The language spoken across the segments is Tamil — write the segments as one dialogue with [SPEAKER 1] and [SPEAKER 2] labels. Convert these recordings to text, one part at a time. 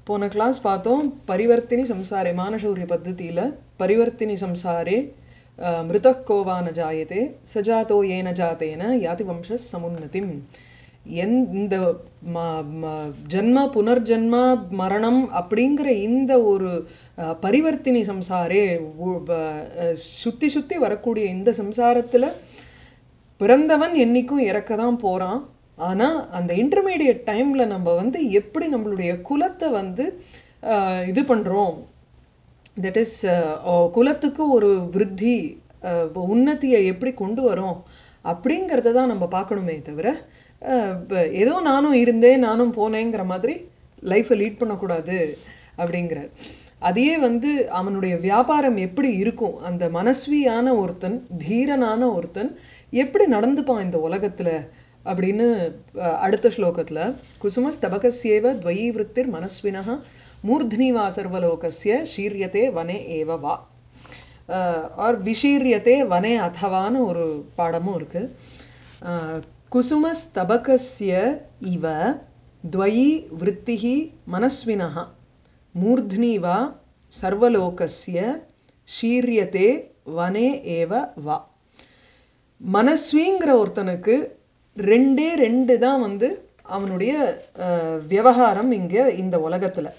[SPEAKER 1] போன கிளாஸ் பார்த்தோம் பரிவர்த்தினி சம்சாரே மானசௌரிய பத்ததியில் பரிவர்த்தினி சம்சாரே அஹ், மிருதः கோவான ஜாயதே சஜாதோ ஏன ஜாத்தேன யாதி வம்ச சமுன்னதிம் என் இந்த ம- ம- ஜன்ம புனர்ஜன்ம மரணம் அப்படிங்கிற இந்த ஒரு அஹ், பரிவர்த்தினி சம்சாரே உ- ப- அஹ், சுத்தி சுத்தி வரக்கூடிய இந்த சம்சாரத்துல பிறந்தவன் என்னைக்கும் இறக்க தான் போகிறான் ஆனால் அந்த இன்டர்மீடியட் டைமில் நம்ம வந்து எப்படி நம்மளுடைய குலத்தை வந்து ஆஹ், இது பண்ணுறோம் தட் இஸ் குலத்துக்கு ஒரு விருத்தி ஆஹ், உன்னதியை எப்படி கொண்டு வரோம் அப்படிங்கிறத தான் நம்ம பார்க்கணுமே தவிர ஆஹ், இப்ப ஏதோ நானும் இருந்தேன் நானும் போனேங்கிற மாதிரி லைஃப்பை லீட் பண்ணக்கூடாது அப்படிங்கிறார் அதையே வந்து அவனுடைய வியாபாரம் எப்படி இருக்கும் அந்த மனஸ்வியான ஒருத்தன் தீரனான ஒருத்தன் எப்படி நடந்துப்பான் இந்த உலகத்தில் அப்படின்னு அஹ், அடுத்த ஸ்லோகத்தில் குசும ஸ்தபகஸ்யேவ துவயி விருத்திர் மனஸ்வினः மூர்த்னி வா சர்வலோகஸ்ய ஷீரியத்தே வனே ஏவ வா ஆர் விஷீரியத்தே வனே அதவான்னு ஒரு பாடமும் இருக்குது குசும ஸ்தபகஸ்ய இவ துவயி விருத்திஹி மனஸ்வினः மூர்த்னி வா சர்வலோகஸ்ய ஷீரியத்தே வனே ஏவ வா மனஸ்விங்கிற ஒருத்தனுக்கு ரெண்டே ரெண்டு தான் வந்து அவனுடைய அஹ், விவகாரம் இங்கே இந்த உலகத்தில்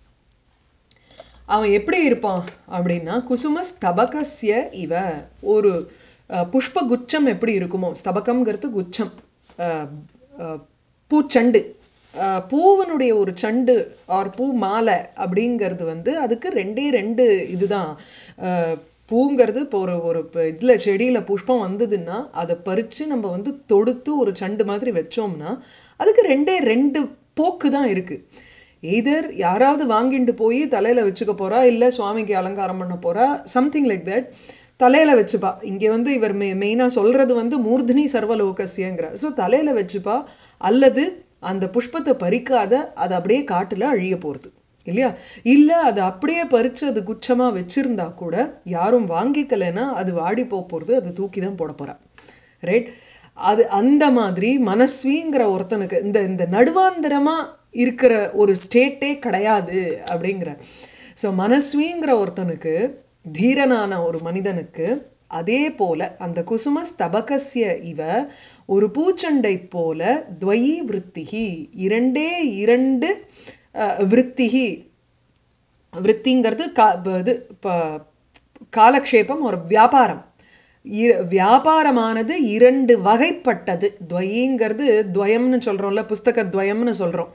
[SPEAKER 1] அவன் எப்படி இருப்பான் அப்படின்னா குசும ஸ்தபகஸ்ய இவ ஒரு அஹ், புஷ்ப குச்சம் எப்படி இருக்குமோ ஸ்தபகம்ங்கிறது குச்சம் அஹ், அஹ், பூச்சண்டு அஹ், பூவனுடைய ஒரு சண்டு ஆர் பூ மாலை அப்படிங்கிறது வந்து அதுக்கு ரெண்டே ரெண்டு இதுதான் அஹ், பூங்கிறது இப்போ ஒரு ஒரு இதில் செடியில் புஷ்பம் வந்ததுன்னா அதை பறித்து நம்ம வந்து தொடுத்து ஒரு சண்டு மாதிரி வச்சோம்னா அதுக்கு ரெண்டே ரெண்டு போக்கு தான் இருக்குது எய்தர் யாராவது வாங்கிட்டு போய் தலையில் வச்சுக்க போகிறா இல்லை சுவாமிக்கு அலங்காரம் பண்ண போகிறா சம்திங் லைக் தட் தலையில் வச்சுப்பா இங்கே வந்து இவர் மெ மெயினாக சொல்கிறது வந்து மூர்தினி சர்வலோகசியங்கிறார் ஸோ தலையில் வச்சுப்பா அல்லது அந்த புஷ்பத்தை பறிக்காத அது அப்படியே காட்டில் அழிய போகிறது இல்லையா இல்லை அது அப்படியே பறித்து அது குச்சமாக வச்சுருந்தா கூட யாரும் வாங்கிக்கலைன்னா அது வாடி போக போகிறது அது தூக்கி தான் போட போகிறா ரைட் அது அந்த மாதிரி மனஸ்விங்கிற ஒருத்தனுக்கு இந்த இந்த நடுவாந்திரமாக இருக்கிற ஒரு ஸ்டேட்டே கிடையாது அப்படிங்கிற ஸோ மனஸ்விங்கிற ஒருத்தனுக்கு தீரனான ஒரு மனிதனுக்கு அதே போல அந்த குசும ஸ்தபகஸ்ய இவ ஒரு பூச்சண்டை போல துவயி விருத்திகி இரண்டே இரண்டு அஹ், விருத்திகி விருத்திங்கிறது கா ப- இது ப- காலக்ஷேபம் ஒரு வியாபாரம் இ- வியாபாரமானது இரண்டு வகைப்பட்டது துவயிங்கிறது துவயம்னு சொல்கிறோம்ல புஸ்தக துவயம்னு சொல்கிறோம்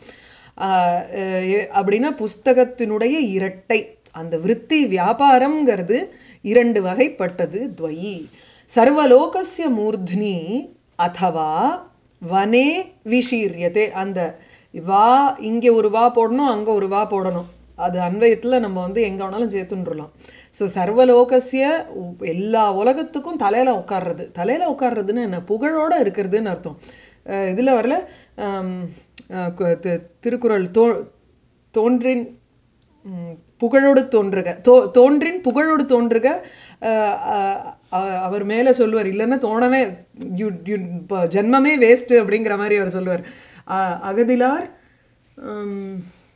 [SPEAKER 1] அப்படின்னா புஸ்தகத்தினுடைய இரட்டை அந்த விருத்தி வியாபாரம்ங்கிறது இரண்டு வகைப்பட்டது துவயி சர்வலோகஸ்ய மூர்த்னி அதவா வனே விஷீரியதே அந்த வா இங்கே ஒரு வா போடணும் அங்கே ஒரு வா போடணும் அது அன்வயத்தில் நம்ம வந்து எங்கே வேணாலும் சேர்த்துன்றலாம் ஸோ சர்வலோகசிய உ- எல்லா உலகத்துக்கும் தலையில் உட்கார்றது தலையில் உட்கார்றதுன்னு என்ன புகழோட இருக்கிறதுன்னு அர்த்தம் இதில் வரல ஆம், அஹ், கு- தி- திருக்குறள் தோ தோன்றின் ம், புகழோடு தோன்றுக தோ தோன்றின் புகழோடு தோன்றுக அஹ், அஹ், அ- அவர் மேலே சொல்லுவார் இல்லைன்னா தோணவே யூ யூ இப்போ ஜென்மமே வேஸ்ட்டு அப்படிங்கிற மாதிரி அவர் சொல்லுவார் அ- அகதிலார் ஹம்,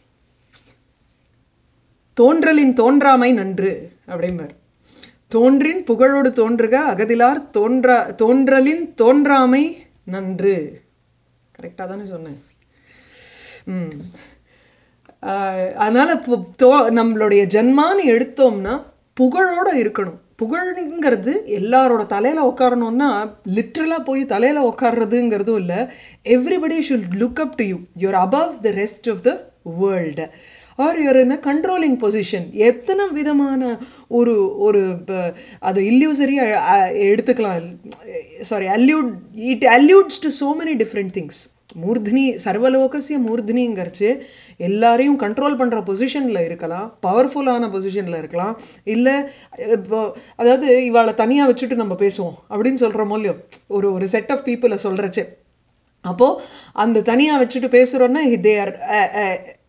[SPEAKER 1] தோன்றலின் தோன்றாமை நன்று அப்படிம்பார் தோன்றின் புகழோடு தோன்றுக அகதிலார் தோன்றா தோன்றலின் தோன்றாமை நன்று கரெக்டாக தானே சொன்னேன் ம் ஆஹ் அதனால பு- தோ நம்மளுடைய ஜென்மான்னு எடுத்தோம்னா புகழோட இருக்கணும் புகழ்ங்கிறது எல்லாரோட தலையில் உட்காரணும்னா லிட்ரலாக போய் தலையில் உட்கார்றதுங்கிறதும் இல்லை everybody should look up to you you're above the rest of the world or you're in a controlling position எத்தனை விதமான ஒரு ஒரு ப- அது இல்லியூசரியாக எடுத்துக்கலாம் sorry allude it alludes to so many different things மூர்தினி சர்வலோகசிய மூர்தினிங்கிறச்சு எல்லாரையும் கண்ட்ரோல் பண்ணுற பொசிஷனில் இருக்கலாம் பவர்ஃபுல்லான பொசிஷனில் இருக்கலாம் இல்லை இப்போ அதாவது இவாளை தனியாக வச்சுட்டு நம்ம பேசுவோம் அப்படின்னு சொல்கிறோமோ இல்லையோ ஒரு ஒரு செட் ஆஃப் பீப்புளை சொல்கிறச்சு அப்போது அந்த தனியாக வச்சுட்டு பேசுகிறோன்னா they are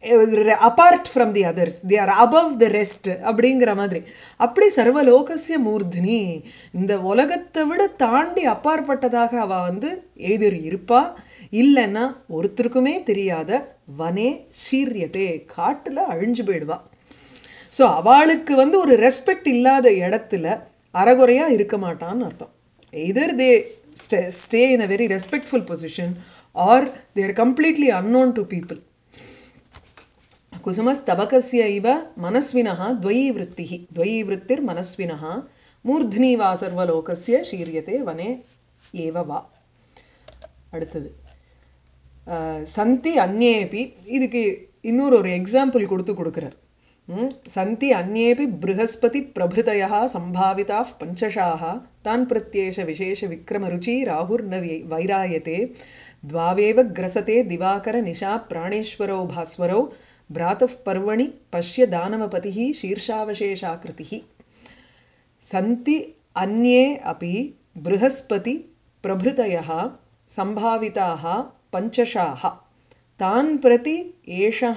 [SPEAKER 1] apart from the others they are above the rest அப்படிங்கிற மாதிரி அப்படி சர்வலோகசிய மூர்த்தினி இந்த உலகத்தை விட தாண்டி அப்பாற்பட்டதாக அவ வந்து எதிர் இருப்பா இல்லைன்னா ஒருத்தருக்குமே தெரியாத வனே சீரியதே காட்டுல அழிஞ்சு போயிடுவா ஸோ அவளுக்கு வந்து ஒரு ரெஸ்பெக்ட் இல்லாத இடத்துல அறகுறையா இருக்க மாட்டான்னு அர்த்தம் either they stay in a very respectful position or they're completely unknown to people कुसुमस्तबकस्य इव मनस्विनः द्वयी वृत्तिः द्वयी वृत्तिर्मनस्विनः मूर्ध्नि वा सर्वलोकस्य शीर्यते वने एव वा அடுத்தது அஹ், சந்தி அந்நேபி இதுக்கு இன்னொரு ஒரு எக்ஸாம்பிள் கொடுத்து கொடுக்குறார் ம், சந்தி அந்நேபி ப்ருஹஸ்பதி பிரபுதயா சம்பாவிதா பஞ்சஷாக தான் பிரத்யேஷ விசேஷ விக்ரமருச்சி ராகுர் ந வை- வைராயதே द्वावेव ग्रसते दिवाकर निशा प्राणेश्वरौ भास्वरौ भ्रातः पर्वणि पश्य दानवपतिः शीर्षावशेषाकृतिः सन्ति अन्ये अपि बृहस्पति प्रभृतयः सम्भाविताः पञ्चशाः तान् प्रति एषः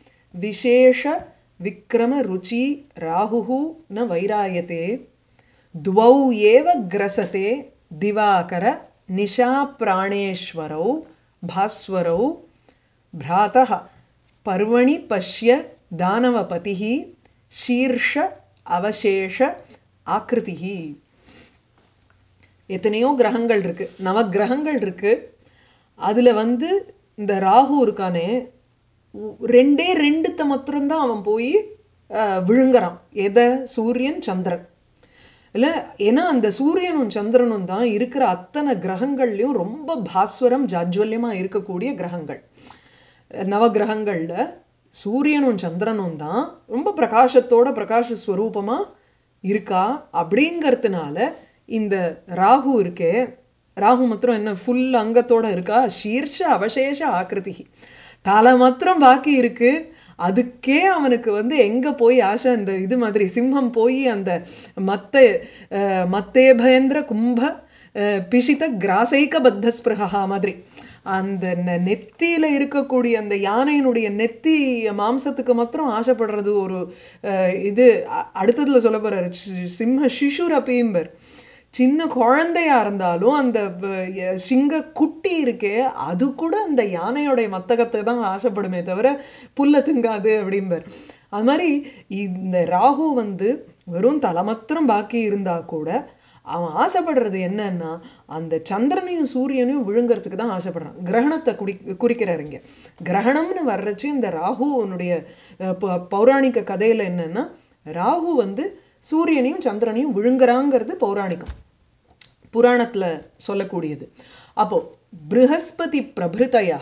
[SPEAKER 1] विशेषविक्रमरुचि राहुः न वैरायते द्वौ एव ग्रसते दिवाकर निशाप्राणेश्वरौ भास्वरौ भ्रातः पर्वणि पश्य दानवपतिः शीर्ष அவசேஷ ஆக்கிருதிஹி எத்தனையோ கிரகங்கள் இருக்கு நவ கிரகங்கள் இருக்கு அதுல வந்து இந்த ராகு இருக்கானே உ- ரெண்டே ரெண்டுத்த மாத்திரம்தான் அவன் போய் அஹ், விழுங்குறான் எதை சூரியன் சந்திரன் இல்லை ஏன்னா அந்த சூரியனும் சந்திரனும் தான் இருக்கிற அத்தனை கிரகங்கள்லையும் ரொம்ப பாஸ்வரம் ஜாஜ்வல்யமாக இருக்கக்கூடிய கிரகங்கள் நவகிரகங்கள்ல சூரியனும் சந்திரனும் தான் ரொம்ப பிரகாசத்தோட பிரகாச ஸ்வரூபமா இருக்கா அப்படிங்கறதுனால இந்த ராகு இருக்கே ராகு மாத்திரம் என்ன ஃபுல் அங்கத்தோட இருக்கா சீர்ஷ அவசேஷ ஆக்கிருதி தலை மாத்திரம் பாக்கி இருக்கு அதுக்கே அவனுக்கு வந்து எங்க போய் ஆசை அந்த இது மாதிரி சிம்மம் போய் அந்த மத்த அஹ், மத்தே பயந்திர கும்ப அஹ், பிஷித கிராசைக பத்த ஸ்பிருகா மாதிரி அந்த நெ- நெத்தியில இருக்கக்கூடிய அந்த யானையினுடைய நெத்தி மாம்சத்துக்கு மாத்திரம் ஆசைப்படுறது ஒரு அஹ், இது அ- அடுத்ததுல சொல்ல போறாரு சி- சிம்ம சிசுர் அப்பீம்பர் சின்ன குழந்தையா இருந்தாலும் அந்த வ- எ- சிங்க குட்டி இருக்கே அது கூட அந்த யானையோடைய மத்தகத்தை தான் ஆசைப்படுமே தவிர புல்ல திங்காது அப்படிம்பர் அது மாதிரி இந்த ராகு வந்து வெறும் தலைமத்திரம் பாக்கி இருந்தா கூட அவன் ஆசைப்படுறது என்னன்னா அந்த சந்திரனையும் சூரியனையும் விழுங்கறதுக்கு தான் ஆசைப்படுறான் கிரகணத்தை குடி குறிக்கிறார் இங்க கிரகணம்னு வர்றச்சு இந்த ராகுனுடைய அஹ், ப- பௌராணிக கதையில என்னன்னா ராகு வந்து சூரியனையும் சந்திரனையும் விழுங்குறாங்கிறது பௌராணிகம் புராணத்துல சொல்லக்கூடியது அப்போ ப்ருஹஸ்பதி பிரபிருதயா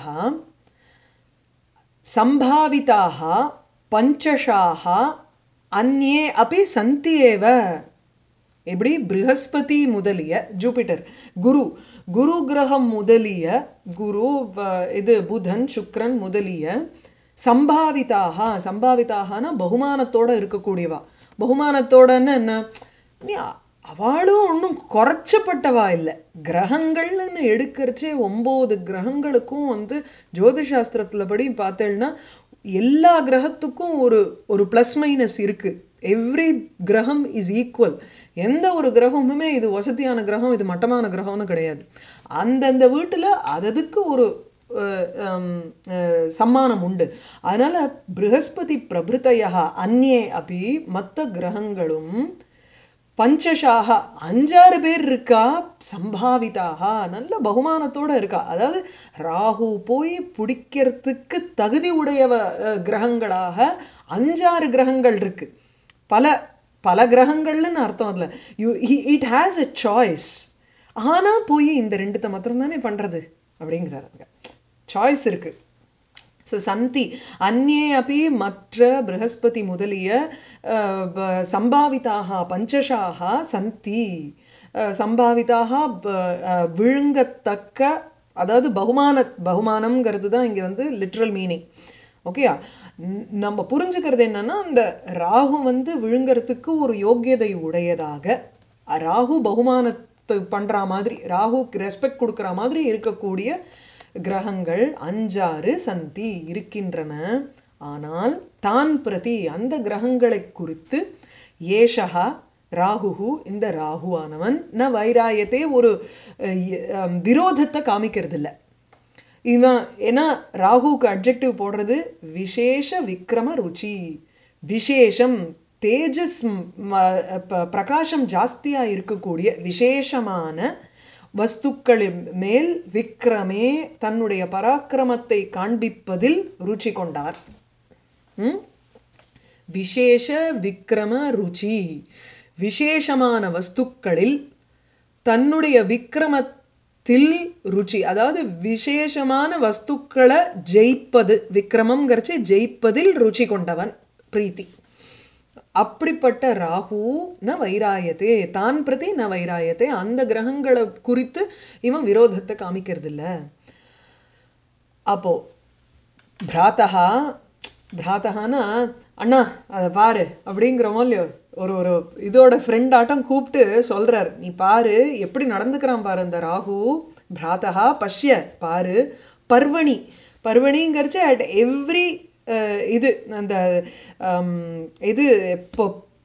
[SPEAKER 1] சம்பாவிதாக பஞ்சஷாக அந்நே அப்படி சந்தி ஏவ எப்படி ப்ரஹஸ்பதி முதலிய ஜூபிட்டர் குரு குரு கிரகம் முதலிய குரு வ- இது புதன் சுக்கிரன் முதலிய சம்பாவிதாக சம்பாவிதாகனா பகுமானத்தோட இருக்கக்கூடியவா பகுமானத்தோடன்னு என்ன நீ அ- அவளும் ஒன்றும் குறைச்சப்பட்டவா இல்லை கிரகங்கள்னு எடுக்கிறச்சே ஒம்பது கிரகங்களுக்கும் வந்து ஜோதிஷாஸ்திரத்தில் படி பார்த்தேன்னா எல்லா கிரகத்துக்கும் ஒரு ஒரு ப்ளஸ் மைனஸ் இருக்கு எவ்ரி கிரகம் இஸ் ஈக்குவல் எந்த ஒரு கிரகமுமே இது வசதியான கிரகம் இது மட்டமான கிரகம்னு கிடையாது அந்தந்த வீட்டில் அததுக்கு ஒரு அஹ், ஹம், அஹ், சம்மானம் உண்டு அதனால ப்ரஹஸ்பதி பிரபிருத்தையா அந்நே அப்படி மற்ற கிரகங்களும் பஞ்சஷாக அஞ்சாறு பேர் இருக்கா சம்பாவிதாக நல்ல பகுமானத்தோட இருக்கா அதாவது ராகு போய் பிடிக்கிறதுக்கு தகுதி உடையவ அஹ், கிரகங்களாக அஞ்சாறு கிரகங்கள் இருக்கு பல பல கிரகங்கள்னு அர்த்தம் அதில் you it has a choice ஆனால் போய் இந்த ரெண்டுத்தை மாத்திரம் தானே பண்ணுறது அப்படிங்கிறாருங்க சாய்ஸ் இருக்கு ஸோ சந்தி அந்நே அப்படி மற்ற ப்ரஹஸ்பதி முதலிய அஹ், ப- சம்பாவிதாக பஞ்சஷாக சந்தி அஹ், சம்பாவிதாக ப- அஹ், விழுங்கத்தக்க அதாவது பகுமான பகுமானம்ங்கிறது தான் இங்கே வந்து லிட்ரல் மீனிங் ஓகேயா ந- நம்ம புரிஞ்சுக்கிறது என்னன்னா அந்த ராகு வந்து விழுங்கறதுக்கு ஒரு யோக்கியதை உடையதாக ராகு பகுமானத்தை பண்ற மாதிரி ராகுக்கு ரெஸ்பெக்ட் கொடுக்குற மாதிரி இருக்கக்கூடிய கிரகங்கள் அஞ்சாறு சந்தி இருக்கின்றன ஆனால் தான் பிரதி அந்த கிரகங்களை குறித்து ஏஷா ராகுஹு இந்த ராகுவானவன் ந வைராயத்தே ஒரு அஹ், அஹ், விரோதத்தை காமிக்கிறது இல்லை இவன் ஏன்னா ராகுவுக்கு அப்ஜெக்டிவ் போடுறது விசேஷ விக்ரம ருச்சி விசேஷம் தேஜஸ் ம- ப- பிரகாசம் ஜாஸ்தியாக இருக்கக்கூடிய விசேஷமான வஸ்துக்களின் மேல் விக்ரமே தன்னுடைய பராக்கிரமத்தை காண்பிப்பதில் ருச்சி கொண்டார் ம்? விசேஷ விக்ரம ருச்சி விசேஷமான வஸ்துக்களில் தன்னுடைய விக்ரமத்தில் ருச்சி அதாவது விசேஷமான வஸ்துக்களை ஜெயிப்பது விக்ரமம்ங்கிறச்சு ஜெயிப்பதில் ருச்சி கொண்டவன் பிரீத்தி அப்படிப்பட்ட ராகு ந வைராயத்தே தான் பிரதி ந வைராயத்தே அந்த கிரகங்களை குறித்து இவன் விரோதத்தை காமிக்கிறது இல்ல அப்போ பிராத்தகா பிராத்தகானா அண்ணா அதை பாரு அப்படிங்கிறோமோ இல்லையோ ஒரு ஒரு இதோட ஃப்ரெண்ட் ஆட்டம் கூப்பிட்டு சொல்றார் நீ பாரு எப்படி நடந்துக்கிறான் பாரு அந்த ராகு பிராத்தகா பஷ்ய பாரு பர்வணி பர்வணிங்கிறச்சு அட் எவ்ரி இது அந்த ஹம், இது இப்போ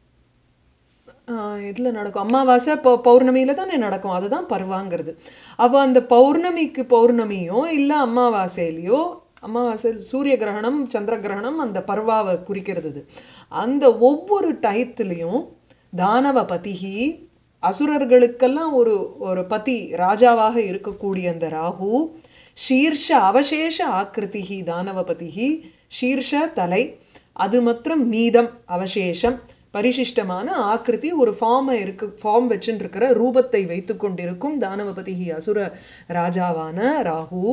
[SPEAKER 1] இதில் நடக்கும் அமாவாசை பௌ பௌர்ணமியில் தானே நடக்கும் அதுதான் பருவாங்கிறது அப்போ அந்த பௌர்ணமிக்கு பௌர்ணமியோ இல்லை அமாவாசையிலையோ அமாவாசை சூரிய கிரகணம் சந்திர கிரகணம் அந்த பர்வாவை குறிக்கிறது இது. அந்த ஒவ்வொரு டயத்துலேயும் தானவ பதிகி அசுரர்களுக்கெல்லாம் ஒரு ஒரு பதி ராஜாவாக இருக்கக்கூடிய அந்த ராகு ஷீர்ஷ அவசேஷ ஆக்கிருதிகி தானவபதிகி ஷீர்ஷ தலை அது மாத்திரம் மீதம் அவசேஷம் பரிசிஷ்டமான ஆக்கிருதி ஒரு ஃபார்மை இருக்கு ஃபார்ம் வச்சுட்டு இருக்கிற ரூபத்தை வைத்து கொண்டிருக்கும் தானவபதிகி அசுர ராஜாவான ராகு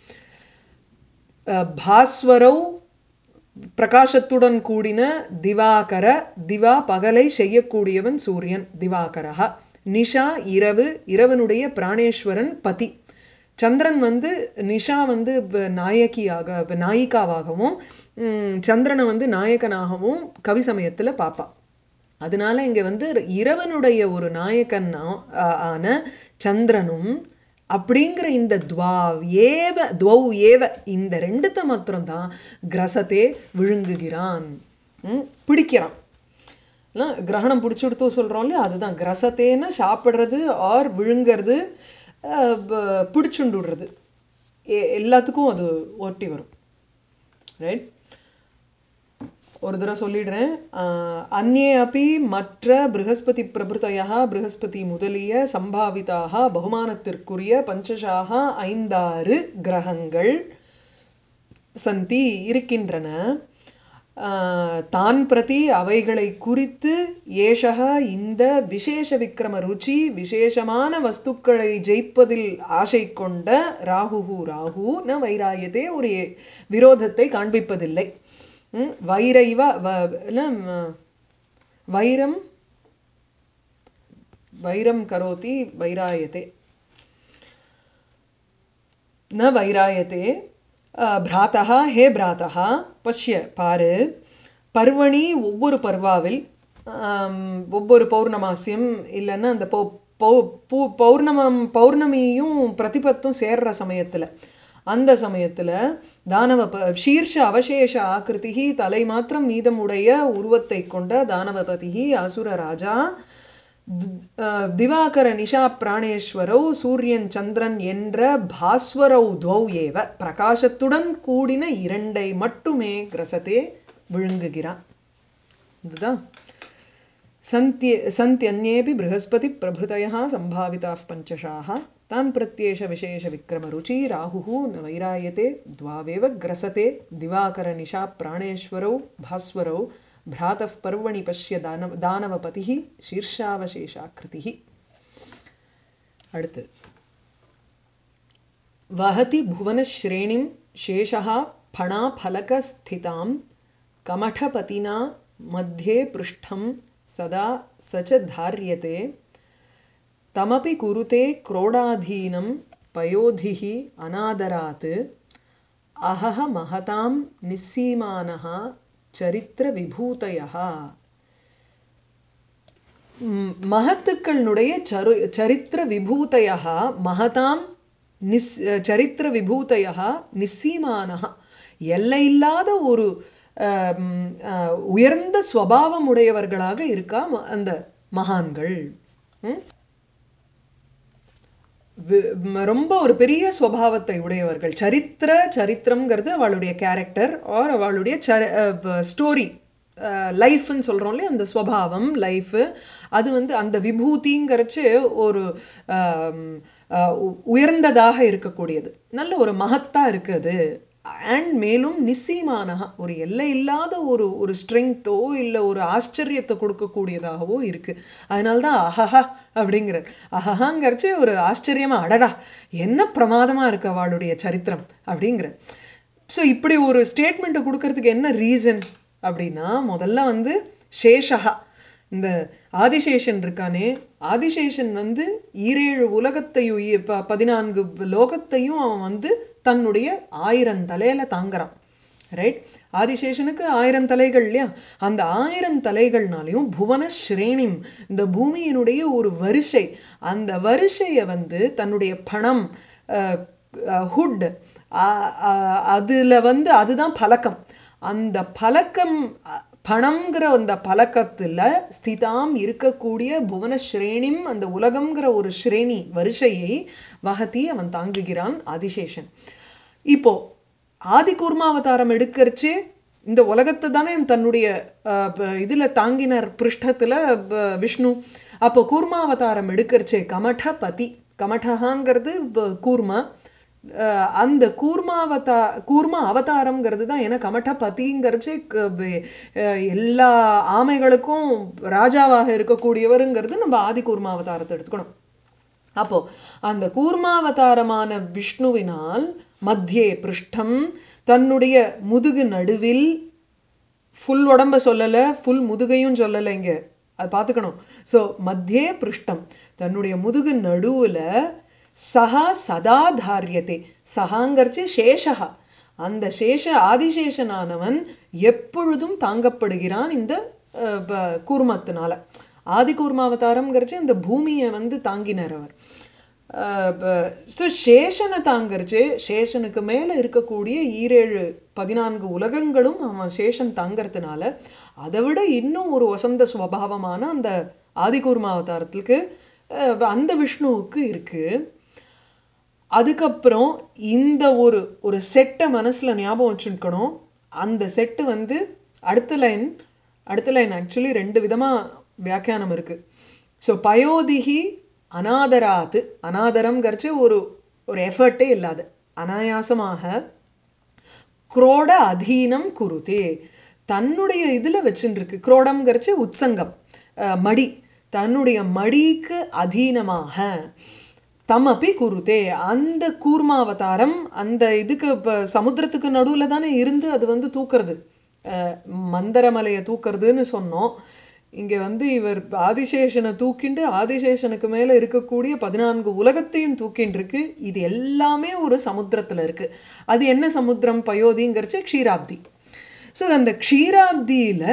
[SPEAKER 1] அஹ், பாஸ்வரவ் பிரகாசத்துடன் கூடின திவாகர திவா பகலை செய்யக்கூடியவன் சூரியன் திவாகரஹா நிஷா இரவு இரவனுடைய பிராணேஸ்வரன் பதி சந்திரன் வந்து நிஷா வந்து இப்ப நாயகியாக இப்ப நாயிகாவாகவும் ம், சந்திரனை வந்து நாயகனாகவும் கவி சமயத்தில் பார்ப்பா அதனால இங்க வந்து இரவனுடைய ஒரு நாயகன் ஆ- ஆன சந்திரனும் அப்படிங்கிற இந்த துவா ஏவ துவௌ ஏவ இந்த ரெண்டுத்த மாத்திரம்தான் கிரசத்தே விழுங்குகிறான் ம், பிடிக்கிறான் இல்லை கிரகணம் பிடிச்சி கொடுத்து சொல்கிறோம் இல்லையா அதுதான் கிரசத்தேன்னு சாப்பிட்றது ஆர் விழுங்கிறது அஹ், ப- பிடிச்சுண்டு விடுறது எ- எல்லாத்துக்கும் அது ஒட்டி வரும் ரைட் ஒரு தடவை சொல்லிடுறேன் ஆஹ், அந்நே அப்பி மற்ற ப்ரஹஸ்பதி பிரபுதையா ப்ரஹஸ்பதி முதலிய சம்பாவிதாக பகுமானத்திற்குரிய பஞ்சஷாக ஐந்தாறு கிரகங்கள் சந்தி இருக்கின்றன ஆஹ், தான் பிரதி அவைகளை குறித்து ஏஷக இந்த விசேஷ விக்ரம ருச்சி விசேஷமான வஸ்துக்களை ஜெயிப்பதில் ஆசை கொண்ட ராகுஹு ராகு ந வைராயத்தே ஒரு ஏ- விரோதத்தை காண்பிப்பதில்லை ம், வைரைவ வ- இல்ல, ம், வைரம் வைரம் கரோதி வைராயத்தே न வைராயத்தே பிராத்தா ஹே பிராத்தா பஷ்ய பாரு பர்வணி ஒவ்வொரு பர்வாவில் ஆம், ஒவ்வொரு பௌர்ணமாசியம் இல்லைன்னா அந்த பௌ பௌ பூ பௌர்ணமம் பௌர்ணமியும் பிரதிபத்தும் சேர்ற சமயத்தில் அந்த சமயத்தில் தானவ ப ஷீர்ஷ அவசேஷ ஆக்கிருதிகி தலை மாத்திரம் மீதமுடைய உருவத்தை கொண்ட தானவபதிகி அசுர ராஜா தி- அஹ், திவாகர நிஷா பிராணேஸ்வரௌ சூரியன் சந்திரன் என்ற பாஸ்வரௌ துவௌ ஏவ பிரகாசத்துடன் கூடின இரண்டை மட்டுமே கிரசத்தே விழுங்குகிறான் இதுதான் सन्त्ये सन्त्यन्येऽपि बृहस्पतिप्रभृतयः सम्भाविताः पञ्चशाः तान् प्रत्येष विशेषविक्रमरुचि राहुः न वैरायते द्वावेव ग्रसते दिवाकरनिशा प्राणेश्वरौ भास्वरौ भ्रातः पर्वणि पश्य दानव दानवपतिः शीर्षावशेषाकृतिः அடுத்து वहति भुवनश्रेणिं शेषः फणाफलकस्थितां कमठपतिना मध्ये पृष्ठं सदा स च धार्यते तमपि कुरुते क्रोडाधीनं पयोधिः अनादरात् अहः महतां निस्सीमानः சரித்திரவிபூதயः ம், மகத்துக்களுடைய சரு சரித்திர விபூதயா மகதாம் நிஸ் சரித்திர விபூதயா நிஸ்ஸீமானஹா எல்லையில்லாத ஒரு ஆம், ஆஹ், உயர்ந்த ஸ்வபாவம் உடையவர்களாக இருக்கா ம- அந்த மகான்கள் ம்? வி- ம- ரொம்ப ஒரு பெரிய ஸ்வபாவத்தை உடையவர்கள் சரித்திர சரித்திரம்ங்கிறது அவளுடைய கேரக்டர் ஆர் அவளுடைய ஸ்டோரி லைஃப்னு சொல்கிறோம் இல்லையா அந்த ஸ்வபாவம் லைஃபு அது வந்து அந்த விபூதிங்கிறச்சு ஒரு ஆம், ஆஹ், உ- உயர்ந்ததாக இருக்கக்கூடியது நல்ல ஒரு மகத்தா இருக்குது அண்ட் மேலும் நிச்சயமானகா ஒரு எல்லை இல்லாத ஒரு ஒரு ஸ்ட்ரெங்த்தோ இல்லை ஒரு ஆச்சரியத்தை கொடுக்கக்கூடியதாகவோ இருக்கு அதனால தான் அஹஹா அப்படிங்கிறார் அஹஹாங்கிறச்சு ஒரு ஆச்சரியமா அடடா என்ன பிரமாதமா இருக்கு அவளுடைய சரித்திரம் அப்படிங்கிற ஸோ இப்படி ஒரு ஸ்டேட்மெண்ட்டை கொடுக்கறதுக்கு என்ன ரீசன் அப்படின்னா முதல்ல வந்து சேஷகா இந்த ஆதிசேஷன் இருக்கானே ஆதிசேஷன் வந்து ஈரேழு உலகத்தையும் இ- ப பதினான்கு லோகத்தையும் அவன் வந்து தன்னுடைய ஆயிரம் தலையில தாங்குறான் ரைட் ஆதிசேஷனுக்கு ஆயிரம் தலைகள் இல்லையா அந்த ஆயிரம் தலைகள்னாலையும் புவன ஸ்ரேணிம் இந்த பூமியினுடைய ஒரு வரிசை அந்த வரிசையை வந்து தன்னுடைய பணம் ஹுட் அதில் வந்து அதுதான் பலக்கம் அந்த பலக்கம் அ- பணம்ங்கிற அந்த பலக்கத்தில் ஸ்திதாம் இருக்கக்கூடிய புவன ஸ்ரேணிம் அந்த உலகம்ங்கிற ஒரு ஸ்ரேணி வரிசையை வகத்தி அவன் தாங்குகிறான் ஆதிசேஷன் இப்போ ஆதி கூர்மாவதாரம் எடுக்கறச்சு இந்த உலகத்தை தானே தன்னுடைய அஹ், ப- இதுல தாங்கினார் பிருஷ்டத்துல ப- விஷ்ணு அப்போ கூர்மாவதாரம் எடுக்கறச்சே கமட பதி கமடகாங்கிறது ப- கூர்மா அஹ், அந்த கூர்மாவதா கூர்மா அவதாரம்ங்கிறது தான் ஏன்னா கமட பதிங்கிறச்சு க- வே- அஹ், எல்லா ஆமைகளுக்கும் ராஜாவாக இருக்கக்கூடியவருங்கிறது நம்ம ஆதி கூர்மாவதாரத்தை எடுத்துக்கணும் அப்போ அந்த கூர்மாவதாரமான விஷ்ணுவினால் மத்தியே பிருஷ்டம் தன்னுடைய முதுகு நடுவில் ஃபுல் உடம்ப சொல்லலை ஃபுல் முதுகையும் சொல்லலை இங்கே அது பார்த்துக்கணும் ஸோ மத்தியே பிருஷ்டம் தன்னுடைய முதுகு நடுவில் சஹா சதா தாரியத்தை சகாங்கிறச்சு சேஷகா அந்த சேஷ ஆதிசேஷனானவன் எப்பொழுதும் தாங்கப்படுகிறான் இந்த அஹ், ப- கூர்மத்தினால ஆதி கூர்மாவதாரம்ங்கிறச்சு இந்த பூமியை வந்து தாங்கினார் அவர் ஸோ சேஷனை தாங்கறச்சு சேஷனுக்கு மேலே இருக்கக்கூடிய ஈரேழு பதினான்கு உலகங்களும் அவன் சேஷன் தாங்கறதுனால அதை விட இன்னும் ஒரு வசந்த சுவாவமான அந்த ஆதிகூர்மா அவதாரத்துக்கு அஹ், அந்த விஷ்ணுவுக்கு இருக்கு அதுக்கப்புறம் இந்த ஒரு ஒரு செட்டை மனசில் ஞாபகம் வச்சுக்கணும் அந்த செட்டு வந்து அடுத்த லைன் அடுத்த லைன் ஆக்சுவலி ரெண்டு விதமாக வியாக்கியானம் இருக்குது ஸோ பயோதிகி அனாதராத்து அனாதரம்ங்கிறச்சு ஒரு ஒரு எஃபர்ட்டே இல்லாத அனாயாசமாக குரோட அதீனம் குருதே தன்னுடைய இதில் வச்சுருக்கு குரோடம்ங்கிறச்சு உத்சங்கம் அஹ், மடி தன்னுடைய மடிக்கு அதீனமாக தமப்பி குருதே அந்த கூர்மாவதாரம் அந்த இதுக்கு இப்போ சமுத்திரத்துக்கு நடுவில் தானே இருந்து அது வந்து தூக்குறது அஹ், மந்தரமலையை தூக்குறதுன்னு சொன்னோம் இங்கே வந்து இவர் ஆதிசேஷனை தூக்கிண்டு ஆதிசேஷனுக்கு மேலே இருக்கக்கூடிய பதினான்கு உலகத்தையும் தூக்கின்னு இருக்கு இது எல்லாமே ஒரு சமுத்திரத்தில் இருக்கு அது என்ன சமுத்திரம் பயோதிங்கிறச்சு க்ஷீராப்தி ஸோ அந்த க்ஷீராப்தியில்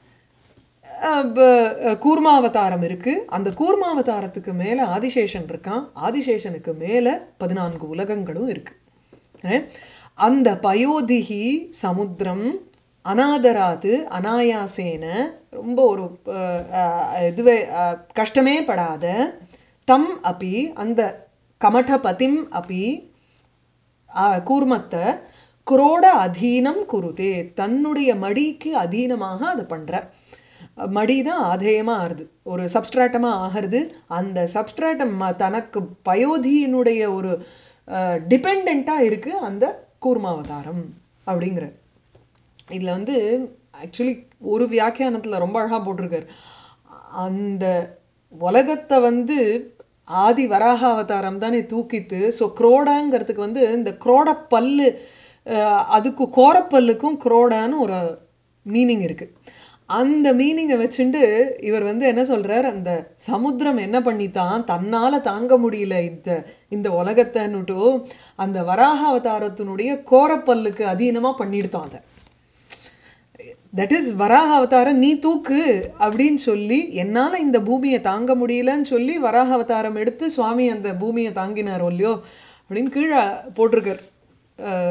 [SPEAKER 1] கூர்மாவதாரம் இருக்கு அந்த கூர்மாவதாரத்துக்கு மேலே ஆதிசேஷன் இருக்கான் ஆதிசேஷனுக்கு மேலே பதினான்கு உலகங்களும் இருக்கு அஹ் அந்த பயோதிகி சமுத்திரம் அனாதராது அனாயாசேன ரொம்ப ஒரு அஹ், அஹ், இதுவே அஹ், கஷ்டமே படாத தம் அப்பி அந்த கமடபதிம் அப்பி ஆ, கூர்மத்தை குரோட அதீனம் குருதே தன்னுடைய மடிக்கு அதீனமாக அதை பண்ற மடி தான் ஆதேயமாக ஆறுது ஒரு சப்ஸ்ட்ராட்டமாக ஆகிறது அந்த சப்ஸ்ட்ராட்டம் தனக்கு பயோதியினுடைய ஒரு டிபெண்ட்டாக இருக்குது அந்த கூர்மாவதாரம் அப்படிங்கிற இதில் வந்து ஆக்சுவலி ஒரு வியாக்கியானத்தில் ரொம்ப அழகாக போட்டிருக்கார் அந்த உலகத்தை வந்து ஆதி வராக அவதாரம் தானே தூக்கித்து ஸோ குரோடாங்கிறதுக்கு வந்து இந்த குரோட பல்லு அஹ், அதுக்கு கோரப்பல்லுக்கும் குரோடான்னு ஒரு மீனிங் இருக்குது அந்த மீனிங்கை வச்சுண்டு இவர் வந்து என்ன சொல்றார் அந்த சமுத்திரம் என்ன பண்ணித்தான் தன்னால் தாங்க முடியல இந்த இந்த உலகத்தைன்னுட்டு அந்த வராக அவதாரத்தினுடைய கோரப்பல்லுக்கு அதீனமாக பண்ணிடுத்தான் அதை தட் இஸ் வராக அவதாரம் நீ தூக்கு அப்படின்னு சொல்லி என்னால் இந்த பூமியை தாங்க முடியலன்னு சொல்லி வராக அவதாரம் எடுத்து சுவாமி அந்த பூமியை தாங்கினாரோ இல்லையோ அப்படின்னு கீழே போட்டிருக்கார் அஹ்,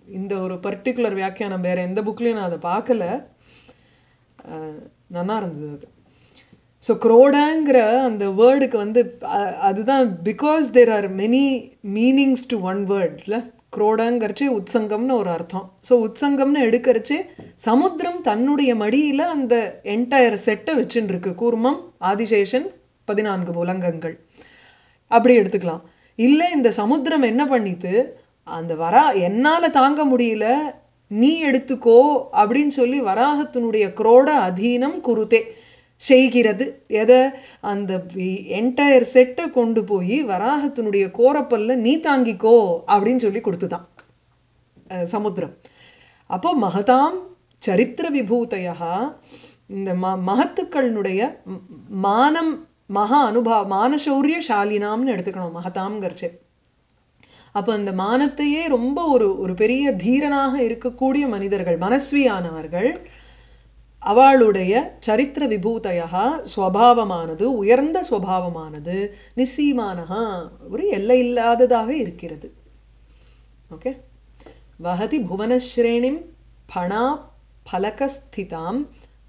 [SPEAKER 1] இந்த ஒரு பர்டிகுலர் வியாக்கியானம் வேற எந்த புக்லேயும் நான் அதை பார்க்கல அஹ், நல்லா இருந்தது அது ஸோ குரோடாங்கிற அந்த வேர்டுக்கு வந்து அ- அதுதான் because there are many meanings to one வேர்ட்ல குரோடாங்கிறச்சு உத்சங்கம்னு ஒரு அர்த்தம் ஸோ உத்சங்கம்னு எடுக்கிறச்சு சமுத்திரம் தன்னுடைய மடியில் அந்த என்டையர் செட்டை வச்சுன்னு இருக்கு கூர்மம் ஆதிசேஷன் பதினான்கு புலங்கங்கள் அப்படி எடுத்துக்கலாம் இல்லை இந்த சமுத்திரம் என்ன பண்ணித்து அந்த வரா என்னால் தாங்க முடியல நீ எடுத்துக்கோ அப்படின்னு சொல்லி வராகத்தினுடைய குரோட அதீனம் குருதே செய்கிறது எதை அந்த என்டையர் செட்டை கொண்டு போய் வராகத்தினுடைய கோரப்பல்ல நீ தாங்கிக்கோ அப்படின்னு சொல்லி கொடுத்துதான் அஹ், சமுத்திரம் அப்போ மகதாம் சரித்திர விபூதையா இந்த ம மகத்துக்களினுடைய ம், மானம் மகா அனுபா மானசௌரிய சாலினாம்னு எடுத்துக்கணும் மகதாம்ங்கிறச்சு அப்போ அந்த மானத்தையே ரொம்ப ஒரு ஒரு பெரிய தீரனாக இருக்கக்கூடிய மனிதர்கள் மனஸ்வியானவர்கள் அவளுடைய சரித்திர விபூதையா ஸ்வபாவமானது உயர்ந்த ஸ்வபாவமானது நிச்சயமானஹா ஒரு எல்லை இல்லாததாக இருக்கிறது ஓகே வஹதி புவனஸ்ரேணிம் பணா பலகஸ்திதாம்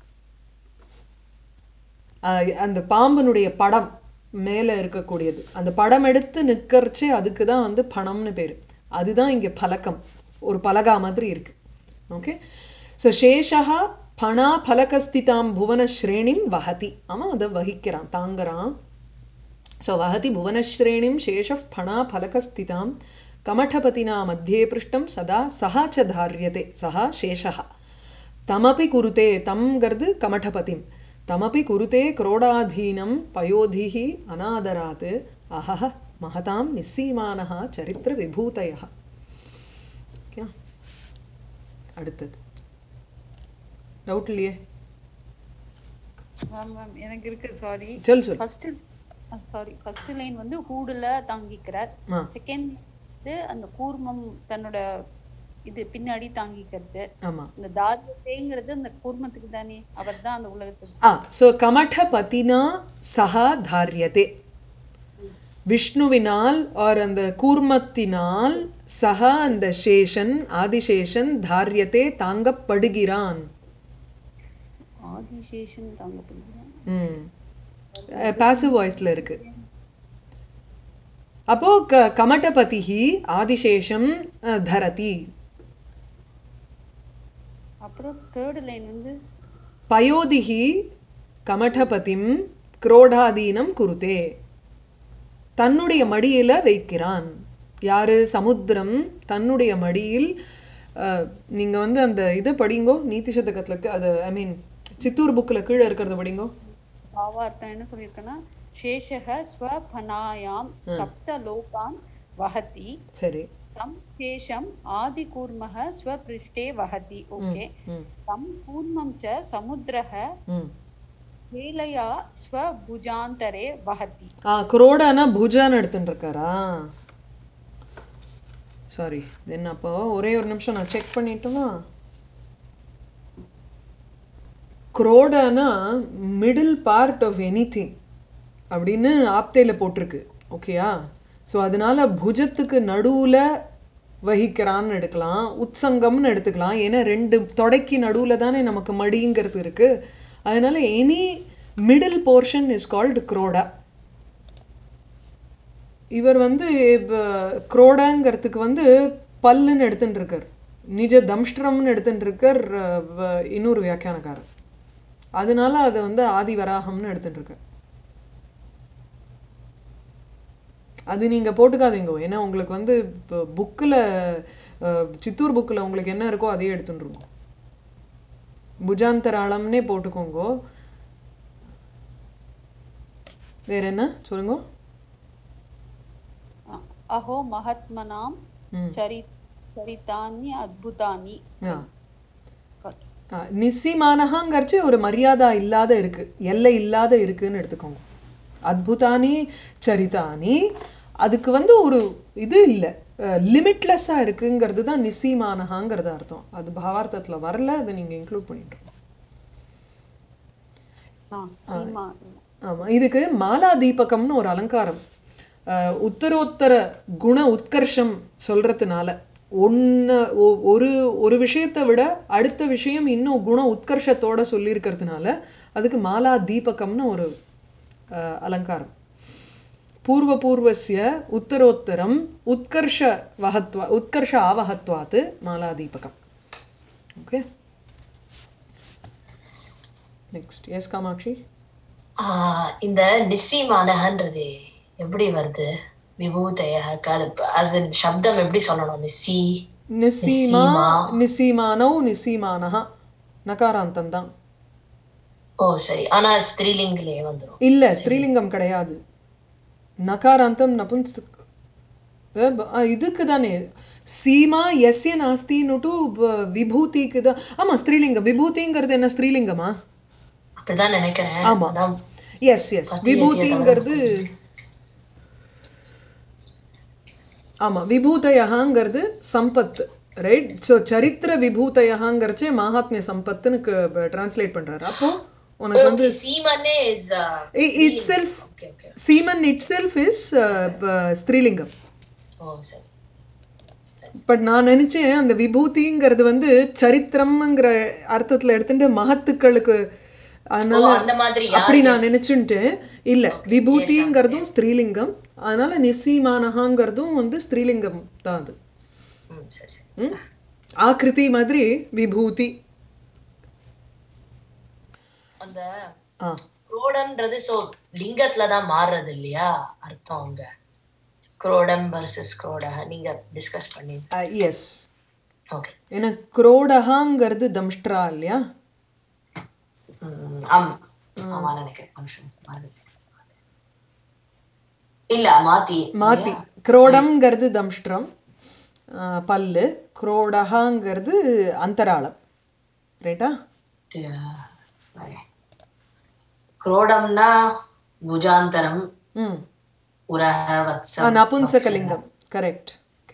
[SPEAKER 1] ஆஹ் அந்த பாம்பனுடைய படம் மேலே இருக்கக்கூடியது அந்த படம் எடுத்து நிற்கறச்சே அதுக்கு தான் வந்து பணம்னு பேர் அதுதான் இங்கே பலகம் ஒரு பலகா மாதிரி இருக்கு ஓகே ஸோ சேஷா பணா பலகஸ்திதாம் புவன ஸ்ரேணிம் வஹதி அவன் அதை வகிக்கிறான் தாங்குறான் ஸோ வஹதி புவனஸ்ரேணிம் சேஷः ஃபணா ஃபலகஸ்திதாம் கமठपतिना मध्ये पृष्टं सदा सः च धार्यते सः शेषः तमपि कुरुते तम्गर्द् कमठपतिं तमपि कुरुते क्रोडाधीनं पयोधिः अनादरात् अहः महतां निस्सीमानः चरित्रविभूतयः क्या அடுத்தது டவுட் இல்லையே
[SPEAKER 2] மேம் மேம் எனக்கு இருக்கு சாரி
[SPEAKER 1] சொல் சொல்
[SPEAKER 2] ஃபர்ஸ்ட் சாரி ஃபர்ஸ்ட் லைன் வந்து ஹூடுல தாங்கிக்கிறார்
[SPEAKER 1] ஆ
[SPEAKER 2] செகண்ட் வந்து அந்த கூர்மம் தன்னோட இது பின்னாடி தாங்கிக்கிறது
[SPEAKER 1] ஆமாம்
[SPEAKER 2] இந்த தாரியத்தைங்கிறது அந்த கூர்மத்துக்கு தானே அவர் தான் அந்த உலகத்துக்கு
[SPEAKER 1] ஆ ஸோ கமठपतिना சஹா தாரியதே விஷ்ணுவினால் ஆர் அந்த கூர்மத்தினால் சஹா அந்த சேஷன் ஆதிசேஷன் தாரியத்தே தாங்கப்படுகிறான்
[SPEAKER 2] ஆதிசேஷன் தாங்கப்படுகிறார்
[SPEAKER 1] ம் பாசிவ் வாய்ஸில் இருக்கு அப்போ க கமட்டபதிஹி ஆதிசேஷம் அஹ், தரதி
[SPEAKER 2] அப்புறம் தேர்ட் லைன் வந்து
[SPEAKER 1] பயோதிஹி கமட்டபதிம் குரோடாதீனம் குருதே தன்னுடைய மடியில வைக்கிறான் யாரு சமுத்திரம் தன்னுடைய மடியில் அஹ், நீங்க வந்து அந்த இதை படிங்கோ நீதி சதகத்துல அது ஐ மீன் சித்தூர் புக்கில் கீழே இருக்கிறத படிங்கோ
[SPEAKER 2] பாவார்த்தம் என்ன சொல்லியிருக்கேன்னா சேஷக ஸ்வபனாயாம் சப்த லோகான் வஹதி
[SPEAKER 1] சரி
[SPEAKER 2] தம் சேஷம் ஆதி கூர்மக ஸ்வபிருஷ்டே வஹதி ஓகே
[SPEAKER 1] ம்
[SPEAKER 2] தம் கூர்மம் ச சமுத்திரக
[SPEAKER 1] ம்
[SPEAKER 2] வேலையா ஸ்வபுஜாந்தரே வஹதி
[SPEAKER 1] ஆ குரோடானா பூஜான்னு எடுத்துட்டு இருக்காரா சாரி தென் அப்போ ஒரே ஒரு நிமிஷம் நான் செக் பண்ணிட்டுமா குரோடானா மிடில் பார்ட் ஆஃப் எனி அப்படின்னு ஆப்தேல போட்டிருக்கு ஓகேயா ஸோ அதனால புஜத்துக்கு நடுவில் வகிக்கிறான்னு எடுக்கலாம் உத்சங்கம்னு எடுத்துக்கலாம் ஏன்னா ரெண்டு தொடைக்கு நடுவில் தானே நமக்கு மடிங்கிறது இருக்குது அதனால any middle portion is called குரோடா இவர் வந்து இப்போ குரோடாங்கிறதுக்கு வந்து பல்லுன்னு எடுத்துட்டு இருக்கார் நிஜ தம்ஷ்டிரம்னு எடுத்துட்டு இருக்கார் அஹ், வ- இன்னொரு வியாக்கியானக்காரர் அதனால அதை வந்து ஆதி வராகம்னு எடுத்துட்டு இருக்கார் அது நீங்கள் போட்டுக்காதீங்க ஏன்னா உங்களுக்கு வந்து இப்போ புக்கில் சித்தூர் புக்கில் உங்களுக்கு என்ன இருக்கோ அதையே எடுத்துட்டுருங்க புஜாந்தராளம்னே போட்டுக்கோங்க வேற என்ன சொல்லுங்க
[SPEAKER 2] அ- அஹோ மகாத்மனாம்
[SPEAKER 1] ம்
[SPEAKER 2] சரி சரிதானி அத்புதானி
[SPEAKER 1] ஆ ஆ, நிஸ்ஸிமானகாங்கிறச்சு ஒரு மரியாதா இல்லாத இருக்கு எல்லை இல்லாத இருக்குன்னு எடுத்துக்கோங்க அத்புதானி சரிதானி அதுக்கு வந்து ஒரு இது இல்லை லிமிட்லெஸ்ஸாக இருக்குங்கிறது தான் நிஸ்ஸிமானகாங்கிறது அர்த்தம் அது பாவார்த்தத்தில் வரல அதை நீங்கள் இன்க்ளூட் பண்ணிட்டு
[SPEAKER 2] ஆ சீமா
[SPEAKER 1] ஆமாம் இதுக்கு மாலா தீபகம்னு ஒரு அலங்காரம் அஹ், உத்தரோத்தர குண உத்கர்ஷம் சொல்கிறதுனால ஒன்று ஒரு ஒரு விஷயத்தை விட அடுத்த விஷயம் இன்னும் குண உத்கர்ஷத்தோட சொல்லியிருக்கிறதுனால அதுக்கு மாலா தீபகம்னு ஒரு அஹ், அலங்காரம் பூர்வபூர்வஸ்ய உத்தரோத்தரம் உத்கர்ஷ வகத்வா உத்கர்ஷ ஆவகத்வாத்து மாலா தீபகம் ஓகே நெக்ஸ்ட் எஸ் காமாட்சி
[SPEAKER 3] ஆஹ் இந்த நிஸ்ஸிமானகன்றது எப்படி வருது விபூதய as in சப்தம் எப்படி சொல்லணும் நிஸ்ஸி
[SPEAKER 1] நிசீமா
[SPEAKER 3] நிசீமா.
[SPEAKER 1] நிசீமானௌ நிசீமானஹா நகாராந்தம் தான்
[SPEAKER 3] ஓ சரி ஆனா ஸ்திரீலிங்கிலே வந்துரும்
[SPEAKER 1] இல்ல ஸ்திரீலிங்கம் கிடையாது நகாராந்தம் நபுன்ஸ் இதுக்கு தானே சீமா எஸ்ய நாஸ்தின்னுட்டு ப- விபூதிக்கு தான் ஆமா ஸ்திரீலிங்கம் விபூதிங்கிறது என்ன ஸ்திரீலிங்கமா
[SPEAKER 3] அப்படிதான் நினைக்கிறேன்
[SPEAKER 1] ஆமா.
[SPEAKER 3] அதான்
[SPEAKER 1] எஸ் எஸ் விபூதிங்கிறது ஆமா விபூதயகாங்கிறது சம்பத் ரைட் ஸோ சரித்திர விபூதயகாங்கிறச்சே மகாத்மிய சம்பத்துன்னு டிரான்ஸ்லேட் பண்றாரு அப்போ உனக்கு வந்து
[SPEAKER 3] ஓகே சீமனே is
[SPEAKER 1] itself
[SPEAKER 3] okay okay
[SPEAKER 1] சீமன் இட் செல்ஃப் இஸ் ஸ்திரீலிங்கம்
[SPEAKER 3] ஓ சரி
[SPEAKER 1] பட் நான் நினைச்சேன் அந்த விபூதிங்கிறது வந்து சரித்திரம்ங்கிற அர்த்தத்துல எடுத்துட்டு மகத்துக்களுக்கு
[SPEAKER 3] ஓ
[SPEAKER 1] அதனால
[SPEAKER 3] அந்த மாதிரி
[SPEAKER 1] அப்படி நான் நினைச்சுட்டு இல்ல விபூதிங்கிறதும் ஸ்திரீலிங்கம் அதனால நிசீமானகாங்கிறதும் வந்து ஸ்திரீலிங்கம் தான் அது
[SPEAKER 3] ம் சரி சரி
[SPEAKER 1] ம்? ஆக்ருதி மாதிரி விபூதி
[SPEAKER 3] அந்த
[SPEAKER 1] ஆ
[SPEAKER 3] குரோடம்ன்றது சோ லிங்கத்துல தான் மாறுறது இல்லையா அர்த்தம் அங்க குரோடம் வர்சஸ் குரோட நீங்க டிஸ்கஸ் பண்ணி
[SPEAKER 1] எஸ்
[SPEAKER 3] ஓகே
[SPEAKER 1] ஏன்னா குரோடகாங்கிறது தம்ஷ்ட்ரா இல்லையா
[SPEAKER 3] ஆம் ஆமா நினைக்கிறேன் ஒரு நிமிஷம் மாறுது. இல்ல மாத்தி
[SPEAKER 1] மாத்தி குரோடம்ங்கிறது தம்ஷ்ட்ரம் ஆ, பல்லு குரோடகாங்கிறது அந்தராளம் ரைட்டா
[SPEAKER 3] குரோடம்னா புஜாந்தரம்
[SPEAKER 1] ம்
[SPEAKER 3] உரஹ
[SPEAKER 1] ஆ,
[SPEAKER 3] வத்சம்
[SPEAKER 1] நபும்சகலிங்கம் கரெக்ட்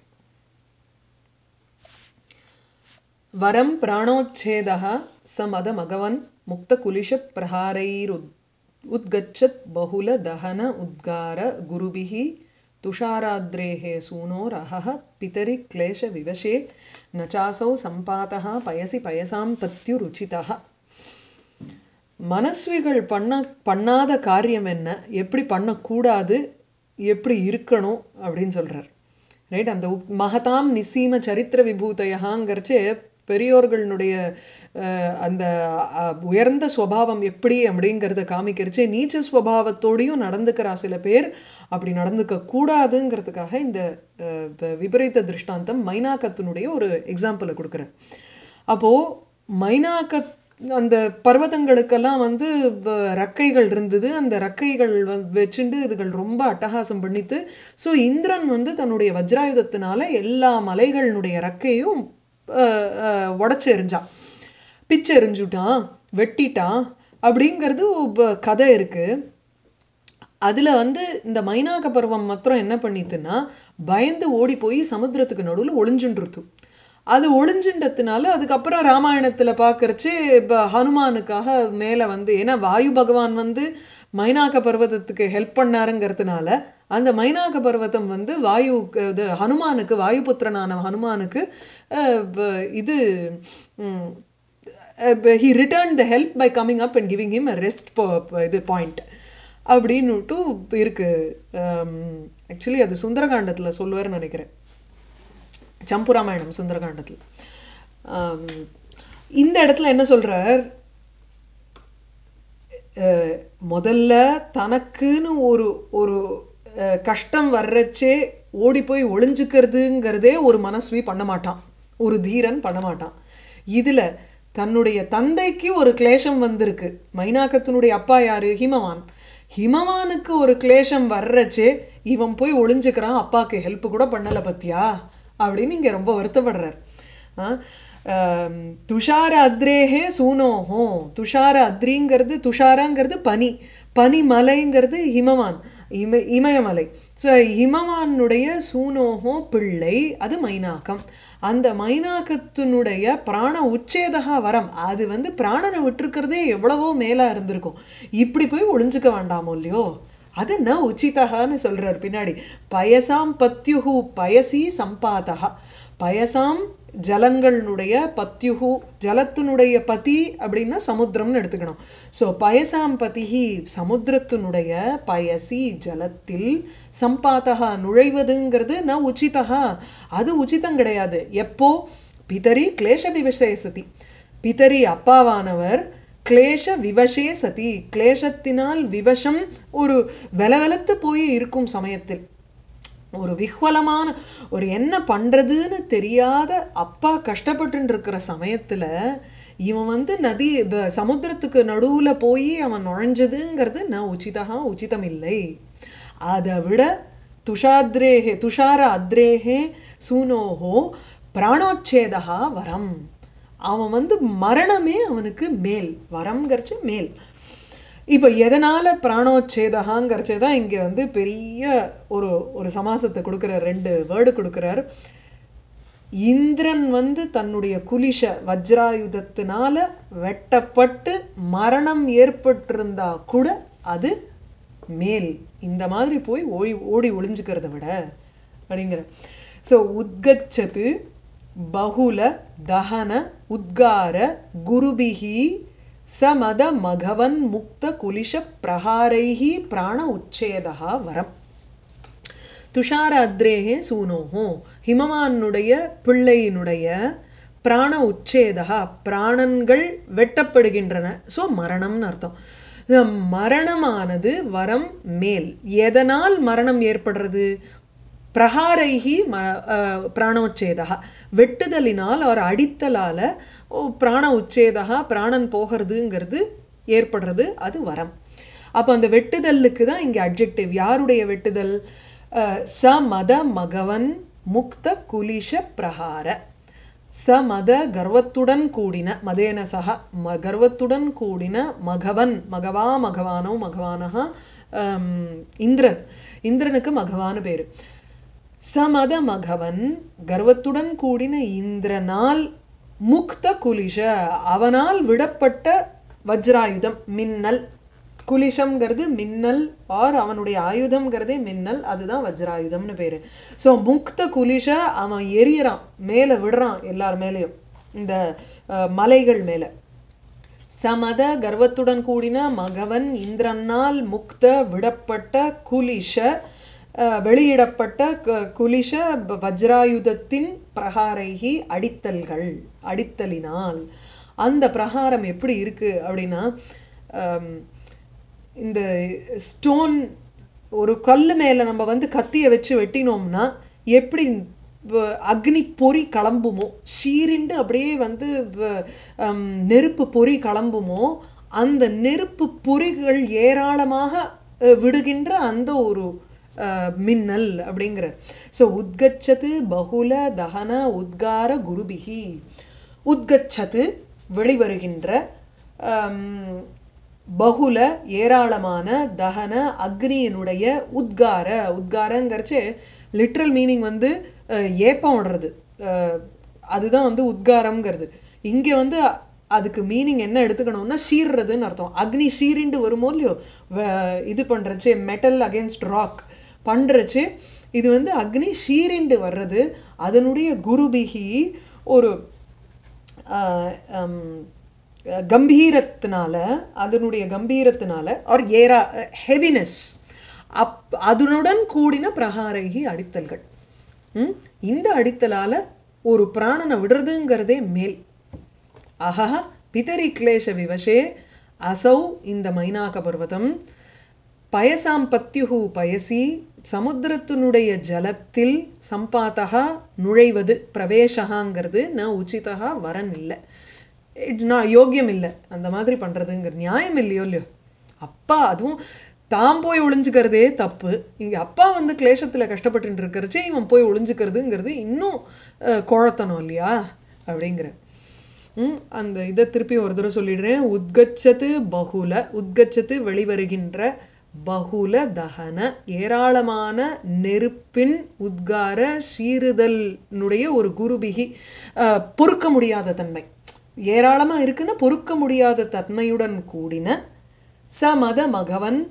[SPEAKER 1] वरं प्राणोच्छेदः स मदमगवन् मुक्तकुलिशप्रहारैरुद् उद्गच्छत् बहुलदहन उद्गार गुरुभिः तुषाराद्रेः सूनोरहः पितरि क्लेशविवशे न चासौ सम्पातः पयसि पयसां पत्युरुचितः மனஸ்விகள் பண்ண பண்ணாத காரியம் என்ன எப்படி பண்ணக்கூடாது எப்படி இருக்கணும் அப்படின்னு சொல்றார் ரைட் அந்த உப்- மகதாம் நிசீம சரித்திர விபூதையகாங்கிறச்சு பெரியோர்களுடைய அஹ், அந்த அஹ், உயர்ந்த ஸ்வபாவம் எப்படி அப்படிங்கிறத காமிக்கிறச்சு நீச்ச ஸ்வபாவத்தோடையும் நடந்துக்கிறா சில பேர் அப்படி நடந்துக்க கூடாதுங்கிறதுக்காக இந்த அஹ், வ- விபரீத திருஷ்டாந்தம் மைனாக்கத்தினுடைய ஒரு எக்ஸாம்பிளை கொடுக்குறேன் அப்போது மைனாக்கத் அந்த பர்வதங்களுக்கெல்லாம் வந்து வ- ரெக்கைகள் இருந்தது அந்த ரெக்கைகள் வந்து வச்சுண்டு இதுகள் ரொம்ப அட்டகாசம் பண்ணித்து ஸோ இந்திரன் வந்து தன்னுடைய வஜ்ராயுதத்தினால எல்லா மலைகளினுடைய ரெக்கையும் உடச்சி எறிஞ்சான் பிச்சு எறிஞ்சுட்டான் வெட்டிட்டான் அப்படிங்கிறது ஒ- கதை இருக்குது அதில் வந்து இந்த மைனாக பருவம் மாத்திரம் என்ன பண்ணித்துன்னா பயந்து ஓடி போய் சமுத்திரத்துக்கு நடுவில் ஒளிஞ்சுன்றுத்து அது ஒளிஞ்சுன்றதுனால அதுக்கப்புறம் ராமாயணத்தில் பார்க்கறச்சு இப்போ ஹனுமானுக்காக மேலே வந்து ஏன்னா வாயு பகவான் வந்து மைனாக பர்வதத்துக்கு ஹெல்ப் பண்ணாருங்கிறதுனால அந்த மைனாக பர்வதம் வந்து வாயு இது ஹனுமானுக்கு வாயுபுத்திரனான ஹனுமானுக்கு அஹ், வ- இது ம், he return the help by coming up and giving him a rest இது பாயிண்ட் அப்படின்னுட்டு இருக்கு ஆக்சுவலி அது சுந்தரகாண்டத்தில் சொல்லுவார்னு நினைக்கிறேன் சம்புராமாயணம் சுந்தரகாண்டத்தில் ஆம், இந்த இடத்துல என்ன சொல்றார் அஹ், முதல்ல தனக்குன்னு ஒரு ஒரு அஹ், கஷ்டம் வர்றச்சே ஓடி போய் ஒளிஞ்சுக்கிறதுங்கிறதே ஒரு மனஸ்வி பண்ண மாட்டான் ஒரு தீரன் பண்ண மாட்டான் இதில் தன்னுடைய தந்தைக்கு ஒரு கிளேஷம் வந்திருக்கு மைனாக்கத்தினுடைய அப்பா யாரு ஹிமவான் ஹிமவானுக்கு ஒரு கிளேஷம் வர்றச்சே இவன் போய் ஒளிஞ்சுக்கிறான் அப்பாவுக்கு ஹெல்ப் கூட பண்ணலை பத்தியா அப்படின்னு இங்கே ரொம்ப வருத்தப்படுறார் ஆ? ஆம், துஷார அத்ரேஹே சூனோஹோ துஷார அத்ரிங்கிறது துஷாரங்கிறது பனி பனி மலைங்கிறது ஹிமவான் இம இமயமலை ஸோ ஹிமவானுடைய சூனோஹோ பிள்ளை அது மைனாக்கம் அந்த மைனாக்கத்தினுடைய பிராண உச்சேதகா வரம் அது வந்து பிராணனை விட்டுருக்கிறதே எவ்வளவோ மேலா இருந்திருக்கும் இப்படி போய் ஒளிஞ்சுக்க வேண்டாமோ இல்லையோ அது ந உச்சிதகான்னு சொல்றார் பின்னாடி பயசாம் பத்யுஹு பயசி சம்பாதகா பயசாம் ஜலங்களுடைய பத்யுகு ஜலத்தினுடைய பதி அப்படின்னா சமுத்திரம்னு எடுத்துக்கணும் ஸோ பயசாம் பதிஹி சமுத்திரத்தினுடைய பயசி ஜலத்தில் சம்பாத்தகா நுழைவதுங்கிறது ந உச்சிதா அது உச்சிதம் கிடையாது எப்போ பிதரி கிளேஷ விவசேசதி பிதரி அப்பாவானவர் கிளேஷ விவசே சதி கிளேஷத்தினால் விவசம் ஒரு வெலவெலத்து போய் இருக்கும் சமயத்தில் ஒரு விஹ்வலமான ஒரு என்ன பண்ணுறதுன்னு தெரியாத அப்பா கஷ்டப்பட்டு இருக்கிற சமயத்தில் இவன் வந்து நதி ப- சமுத்திரத்துக்கு நடுவில் போய் அவன் நுழைஞ்சதுங்கிறது நான் உச்சிதா உச்சிதம் இல்லை அதை விட துஷாத்ரேஹே துஷார அத்ரேஹே சூனோஹோ பிராணோச்சேதா வரம் அவன் வந்து மரணமே அவனுக்கு மேல் வரம்ங்கிறச்சு மேல் இப்போ எதனால் பிராணோச்சேதகாங்கிறச்சே தான் இங்கே வந்து பெரிய ஒரு ஒரு சமாசத்தை கொடுக்குறார் ரெண்டு வேர்டு கொடுக்குறார் இந்திரன் வந்து தன்னுடைய குலிஷ வஜ்ராயுதத்தினால வெட்டப்பட்டு மரணம் ஏற்பட்டிருந்தா கூட அது மேல் இந்த மாதிரி போய் ஓடி ஓடி ஒளிஞ்சுக்கிறத விட அப்படிங்கிற ஸோ உத்கச்சது பகுல தகன உத்கார குருபிகி சமத மகவன் முக்த குலிஷ பிரகாரைஹி பிராண உச்சேதா வரம் துஷார அத்ரேஹே சூனோஹோ ஹிமவானுடைய பிள்ளையினுடைய பிராண உச்சேதா பிராணன்கள் வெட்டப்படுகின்றன ஸோ மரணம்னு அர்த்தம் இந்த மரணமானது வரம் மேல் எதனால் மரணம் ஏற்படுறது பிரகாரைஹி ம அஹ், பிராணோச்சேதா வெட்டுதலினால் அவர் அடித்தலால் பிராண உச்சேதா பிராணன் போகிறதுங்கிறது ஏற்படுறது அது வரம் அப்போ அந்த வெட்டுதலுக்கு தான் இங்கே அட்ஜெக்டிவ் யாருடைய வெட்டுதல் அஹ், ச மத மகவன் முக்த குலிஷ பிரகார ச மத கர்வத்துடன் கூடின மதேன சக ம கர்வத்துடன் கூடின மகவன் மகவா மகவானோ மகவானஹா ஆம், இந்திரன் இந்திரனுக்கு மகவான்னு பேர் சமத மகவன் கர்வத்துடன் கூடின இந்திரனால் முக்த குலிஷ அவனால் விடப்பட்ட வஜ்ராயுதம் மின்னல் குலிஷம்ங்கிறது மின்னல் ஆர் அவனுடைய ஆயுதம்ங்கிறதே மின்னல் அதுதான் வஜ்ராயுதம்னு பேர் ஸோ முக்த குலிஷ அவன் எரியறான் மேலே விடுறான் எல்லார் மேலேயும் இந்த அஹ், மலைகள் மேலே சமத கர்வத்துடன் கூடின மகவன் இந்திரனால் முக்த விடப்பட்ட குலிஷ அஹ், வெளியிடப்பட்ட கு- குலிஷ ப- வஜ்ராயுதத்தின் பிரகாரைகி அடித்தல்கள் அடித்தலினால் அந்த பிரகாரம் எப்படி இருக்கு அப்படின்னா ஆம், இந்த ஸ்டோன் ஒரு கல் மேலே நம்ம வந்து கத்தியை வச்சு வெட்டினோம்னா எப்படி வ- அக்னி பொறி கிளம்புமோ சீரிண்டு அப்படியே வந்து வ- ஹம், நெருப்பு பொறி கிளம்புமோ அந்த நெருப்பு பொறிகள் ஏராளமாக அஹ், விடுகின்ற அந்த ஒரு அஹ், மின்னல் அப்படிங்கிற ஸோ உத்கச்சது பகுல தகன உத்கார குருபிகி உத்கச்சது வெளிவருகின்ற ஹம், பகுல ஏராளமான தகன அக்னியினுடைய உத்கார உத்காரங்கிறச்சு லிட்ரல் மீனிங் வந்து அஹ், ஏப்பம் விடுறது அஹ், அதுதான் வந்து உத்காரம்ங்கிறது இங்கே வந்து அதுக்கு மீனிங் என்ன எடுத்துக்கணும்னா சீர்றதுன்னு அர்த்தம் அக்னி சீரிண்டு வருமோ இல்லையோ வ- இது பண்ணுறச்சு மெட்டல் அகேன்ஸ்ட் ராக் பண்ணுறச்சு இது வந்து அக்னி சீரிண்டு வர்றது அதனுடைய குருபிகி ஒரு ஆஹ் ஹம், கம்பீரத்தினால அதனுடைய கம்பீரத்தினால ஆர் ஏரா ஹெவினஸ் அப் அதனுடன் கூடின பிரகாரைகி அடித்தல்கள் ம்? இந்த அடித்தலால் ஒரு பிராணனை விடுறதுங்கிறதே மேல் அஹா பிதரி கிளேஷ விவசே அசௌ இந்த மைனாக பர்வதம் பயசாம் பத்யுகு பயசி சமுத்திரத்தினுடைய ஜலத்தில் சம்பாத்தகா நுழைவது பிரவேசகாங்கிறது ந உச்சிதா வரன் இல்லை நான் யோக்கியம் இல்லை அந்த மாதிரி பண்ணுறதுங்கிற நியாயம் இல்லையோ இல்லையோ அப்பா அதுவும் தான் போய் ஒளிஞ்சுக்கிறதே தப்பு இங்கே அப்பா வந்து கிளேசத்தில் கஷ்டப்பட்டு இருக்கிறச்சே இவன் போய் ஒளிஞ்சுக்கிறதுங்கிறது இன்னும் அஹ், குழத்தணும் இல்லையா அப்படிங்கிற ம், அந்த இதை திருப்பி ஒரு தடவை சொல்லிடுறேன் உத்கச்சத்து பகுல உத்கச்சத்து வெளிவருகின்ற பகுல தகன ஏராளமான நெருப்பின் உத்கார சீறுதலினுடைய ஒரு குருபிகி அஹ், பொறுக்க முடியாத தன்மை ஏராளமாக இருக்குன்னா பொறுக்க முடியாத தன்மையுடன் கூடின சமத மகவன்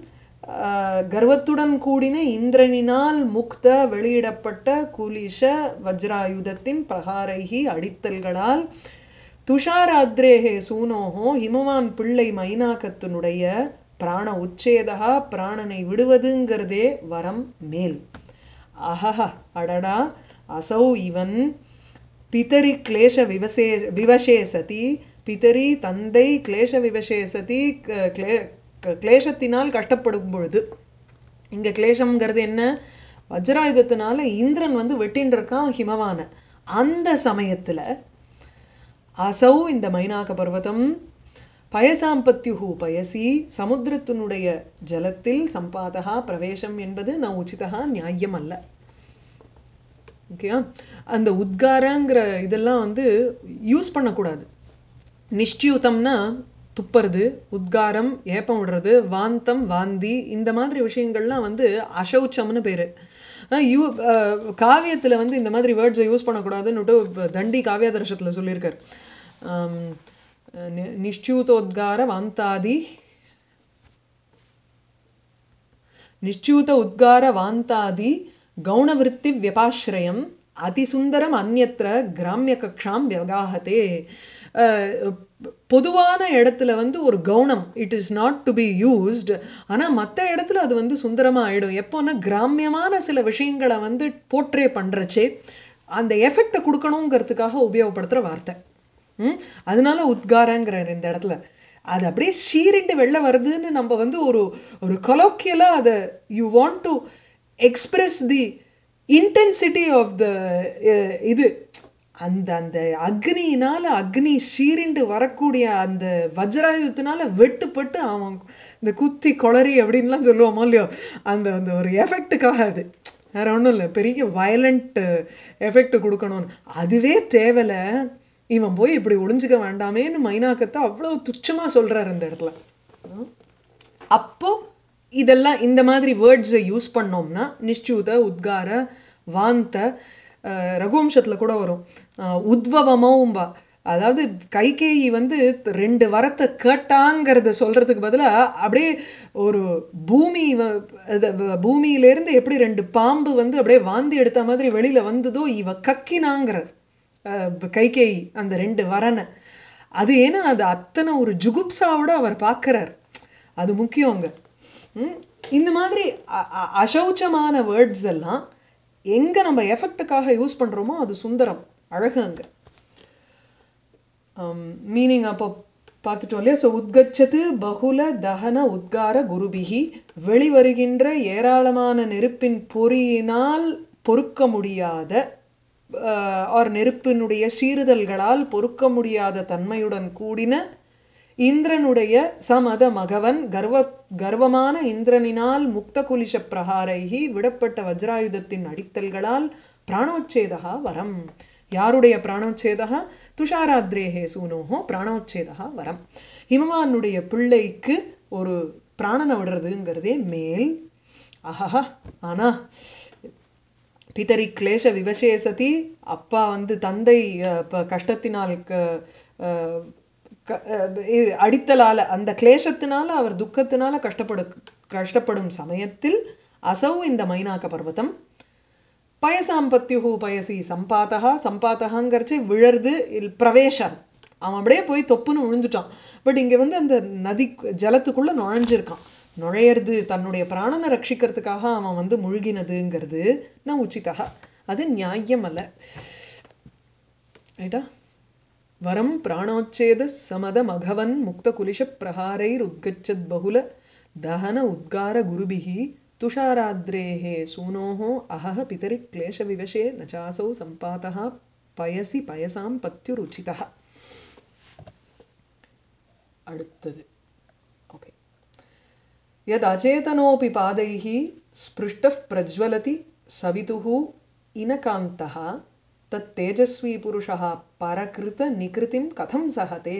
[SPEAKER 1] ஆஹ், கர்வத்துடன் கூடின இந்திரனினால் முக்த வெளியிடப்பட்ட குலிஷ வஜ்ராயுதத்தின் பிரகாரைகி அடித்தல்களால் துஷாராத்ரேஹே சூனோஹோ ஹிமவான் பிள்ளை மைனாக்கத்தினுடைய பிராண உச்சேதா பிராணனை விடுவதுங்கிறதே வரம் மேல் அஹஹ அடடா அசௌ இவன் பிதரி கிளேஷ விவசே விவசே சதி பிதரி தந்தை கிளேஷ விவசே சதி க- கிளே க- கிளேஷத்தினால் கஷ்டப்படும் பொழுது இங்கே கிளேஷம்ங்கிறது என்ன வஜ்ராயுதத்தினால இந்திரன் வந்து வெட்டின்னு இருக்கான் ஹிமவான அந்த சமயத்தில் அசௌ இந்த மைனாக பர்வதம் பயசாம்பத்யுஹு பயசி சமுத்திரத்தினுடைய ஜலத்தில் சம்பாதகா பிரவேசம் என்பது நான் உச்சிதா நியாயம் அல்ல ஓகேயா அந்த உத்காரங்கிற இதெல்லாம் வந்து யூஸ் பண்ணக்கூடாது நிஷ்டியுதம்னா துப்புறது உத்காரம் ஏப்பம் விடுறது வாந்தம் வாந்தி இந்த மாதிரி விஷயங்கள்லாம் வந்து அசௌச்சம்னு பேர் யூ காவியத்தில் வந்து இந்த மாதிரி வேர்ட்ஸை யூஸ் பண்ணக்கூடாதுன்னுட்டு இப்ப தண்டி காவியாதர்ஷத்தில் சொல்லியிருக்கார் ஆம், நி- நிஷ்டியூதோத்கார வாந்தாதி நிಶ್ಚ್ಯೂತ ಉದ್ಗಾರ ವಾಂತಾದಿ ಗೌಣವೃತ್ತಿ ವ್ಯಪಾಶ್ರಯಂ அதிசுந்தரம் அந்யத்திர கிராமிய கக்ஷாம் விவகாகத்தே அஹ், பொதுவான இடத்துல வந்து ஒரு கவுனம் it is not to be used ஆனால் மற்ற இடத்துல அது வந்து சுந்தரமாக ஆயிடும் எப்போன்னா கிராமியமான சில விஷயங்களை வந்து போர்ட்ரே பண்ணுறச்சே அந்த எஃபெக்டை கொடுக்கணுங்கிறதுக்காக உபயோகப்படுத்துகிற வார்த்தை ம் அதனால உத்காரங்கிறார் இந்த இடத்துல அது அப்படியே சீரிண்டு வெளில வருதுன்னு நம்ம வந்து ஒரு ஒரு கொலோக்கியலாக அதை you want to express the intensity of the இது அந்த அந்த அக்னியினால் அக்னி சீரிண்டு வரக்கூடிய அந்த வஜ்ராயுதத்தினால வெட்டுப்பட்டு அவன் இந்த குத்தி கொளறி அப்படின்லாம் சொல்லுவோமோ இல்லையோ அந்த அந்த ஒரு எஃபெக்ட்டுக்காக அது வேற ஒன்றும் இல்லை பெரிய வயலண்ட் எஃபெக்ட் கொடுக்கணும்னு அதுவே தேவையில்ல இவன் போய் இப்படி ஒளிஞ்சுக்க வேண்டாமேன்னு மைனாக்கத்தை அவ்வளோ துச்சமாக சொல்கிறார் இந்த இடத்துல ம். அப்போ இதெல்லாம் இந்த மாதிரி வேர்ட்ஸை யூஸ் பண்ணோம்னா நிஷ்சூத உத்கார வாந்த அஹ், ரகுவம்சத்தில் கூட வரும் அஹ், உத்வவமோம்பா அதாவது கைகேயி வந்து த- ரெண்டு வரத்தை கேட்டாங்கிறத சொல்கிறதுக்கு பதிலாக அப்படியே ஒரு பூமி வ- அது வ- பூமியிலேருந்து எப்படி ரெண்டு பாம்பு வந்து அப்படியே வாந்தி எடுத்த மாதிரி வெளியில் வந்ததோ இவ கக்கினாங்கிறார் அஹ், கைகேயி அந்த ரெண்டு வரனை அது ஏன்னா அது அத்தனை ஒரு ஜுகுப்சாவோட அவர் பார்க்குறார் அது முக்கியம் அங்க ம்? இந்த மாதிரி அ- அ- அசௌச்சமான வேர்ட்ஸ் எல்லாம் எங்கே நம்ம எஃபெக்ட்டுக்காக யூஸ் பண்ணுறோமோ அது சுந்தரம் அழகு அங்கே மீனிங் அப்போ பார்த்துட்டோம் இல்லையா ஸோ உத்கச்சது பகுல தகன உத்கார குருபிகி வெளிவருகின்ற ஏராளமான நெருப்பின் பொறியினால் பொறுக்க முடியாத ஆர் நெருப்பினுடைய சீறுதல்களால் பொறுக்க முடியாத தன்மையுடன் கூடின இந்திரனுடைய சமத மகவன் கர்வ கர்வமான இந்திரனினால் முக்த குலிஷ பிரகாரைகி விடப்பட்ட வஜ்ராயுதத்தின் அடித்தல்களால் பிராணோச்சேதா வரம் யாருடைய பிராணோச்சேதா துஷாராத்ரேஹே சூனோஹோ பிராணோச்சேதா வரம் ஹிமவானுடைய பிள்ளைக்கு ஒரு பிராணனை விடுறதுங்கிறதே மேல் ஆஹா ஆனா பிதரி கிளேஷ விவசே சதி அப்பா வந்து தந்தை அஹ், ப- கஷ்டத்தினால் க அஹ், க- அஹ், இ- அடித்தலால அந்த கிளேஷத்தினால அவர் துக்கத்தினால கஷ்டப்படு கஷ்டப்படும் சமயத்தில் அசௌ இந்த மைனாக்க பர்வதம் பயசாம்பத்யுஹு பயசி சம்பாத்தகா சம்பாத்தகாங்கிறச்சு விழருது இல் பிரவேசம் அவன் அப்படியே போய் தொப்புன்னு விழுந்துட்டான் பட் இங்கே வந்து அந்த நதி ஜலத்துக்குள்ளே நுழைஞ்சிருக்கான் நுழையிறது தன்னுடைய பிராணனை ரட்சிக்கிறதுக்காக அவன் வந்து முழுகினதுங்கிறது நான் உச்சிதா அது நியாயம் அல்ல ரைட்டா வரம் பிராணோச்சேத சமத மகவன் முக்த குலிஷ பிரகாரைர் உத்கச்சத் பகுல தஹன உத்கார குருபிஹி துஷாராத்ரேஹே சூனோஹோ அஹஹ பிதரி கிளேஷ விவசே நச்சாசௌ சம்பாதः பயசி பயசாம் பத்யுருச்சிதः அடுத்தது ஓகே यद् अचेतनोऽपि पादैः स्पृष्टः प्रज्वलति सवितुः इनकान्तः तत् तेजस्वी पुरुषः परकृतनिकृतिं कथं सहते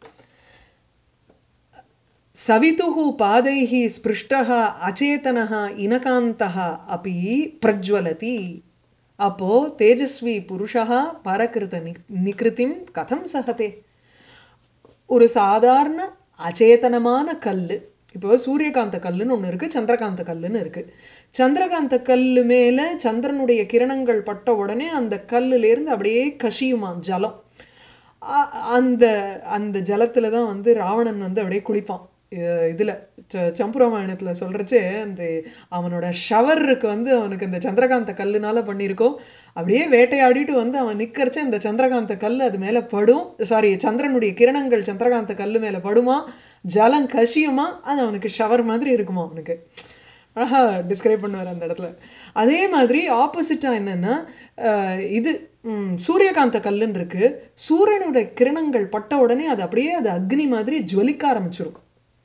[SPEAKER 1] सवितुः पादैः स्पृष्टः अचेतनः इनकान्तः अपि प्रज्वलति अपो तेजस्वी पुरुषः परकृतनि निकृतिं कथं सहते ஒரு சாதாரண அச்சேதனமான கல் இப்போ சூரியகாந்த கல்லுன்னு ஒன்று இருக்குது சந்திரகாந்த கல்லுன்னு இருக்குது சந்திரகாந்த கல்லு மேலே சந்திரனுடைய கிரணங்கள் பட்ட உடனே அந்த கல்லுலேருந்து அப்படியே கசியுமா ஜலம் அ- அந்த அந்த ஜலத்தில் தான் வந்து ராவணன் வந்து அப்படியே குளிப்பான் இதில் சம்புராமாயணத்தில் சொல்கிறச்சே அந்த அவனோட ஷவருக்கு வந்து அவனுக்கு இந்த சந்திரகாந்த கல்லுனால பண்ணியிருக்கோம் அப்படியே வேட்டையாடிட்டு வந்து அவன் நிற்கிறச்ச இந்த சந்திரகாந்த கல் அது மேலே படும் சாரி சந்திரனுடைய கிரணங்கள் சந்திரகாந்த கல் மேலே படுமா ஜலம் கசியுமா அது அவனுக்கு ஷவர் மாதிரி இருக்குமா அவனுக்கு அழகாக டிஸ்கிரைப் பண்ணுவார் அந்த இடத்துல அதே மாதிரி ஆப்போசிட்டாக என்னென்னா இது ம், சூரியகாந்த கல்லுன்னு இருக்குது சூரியனோட கிரணங்கள் பட்ட உடனே அது அப்படியே அது அக்னி மாதிரி ஜுவலிக்க ஆரம்பிச்சிரும்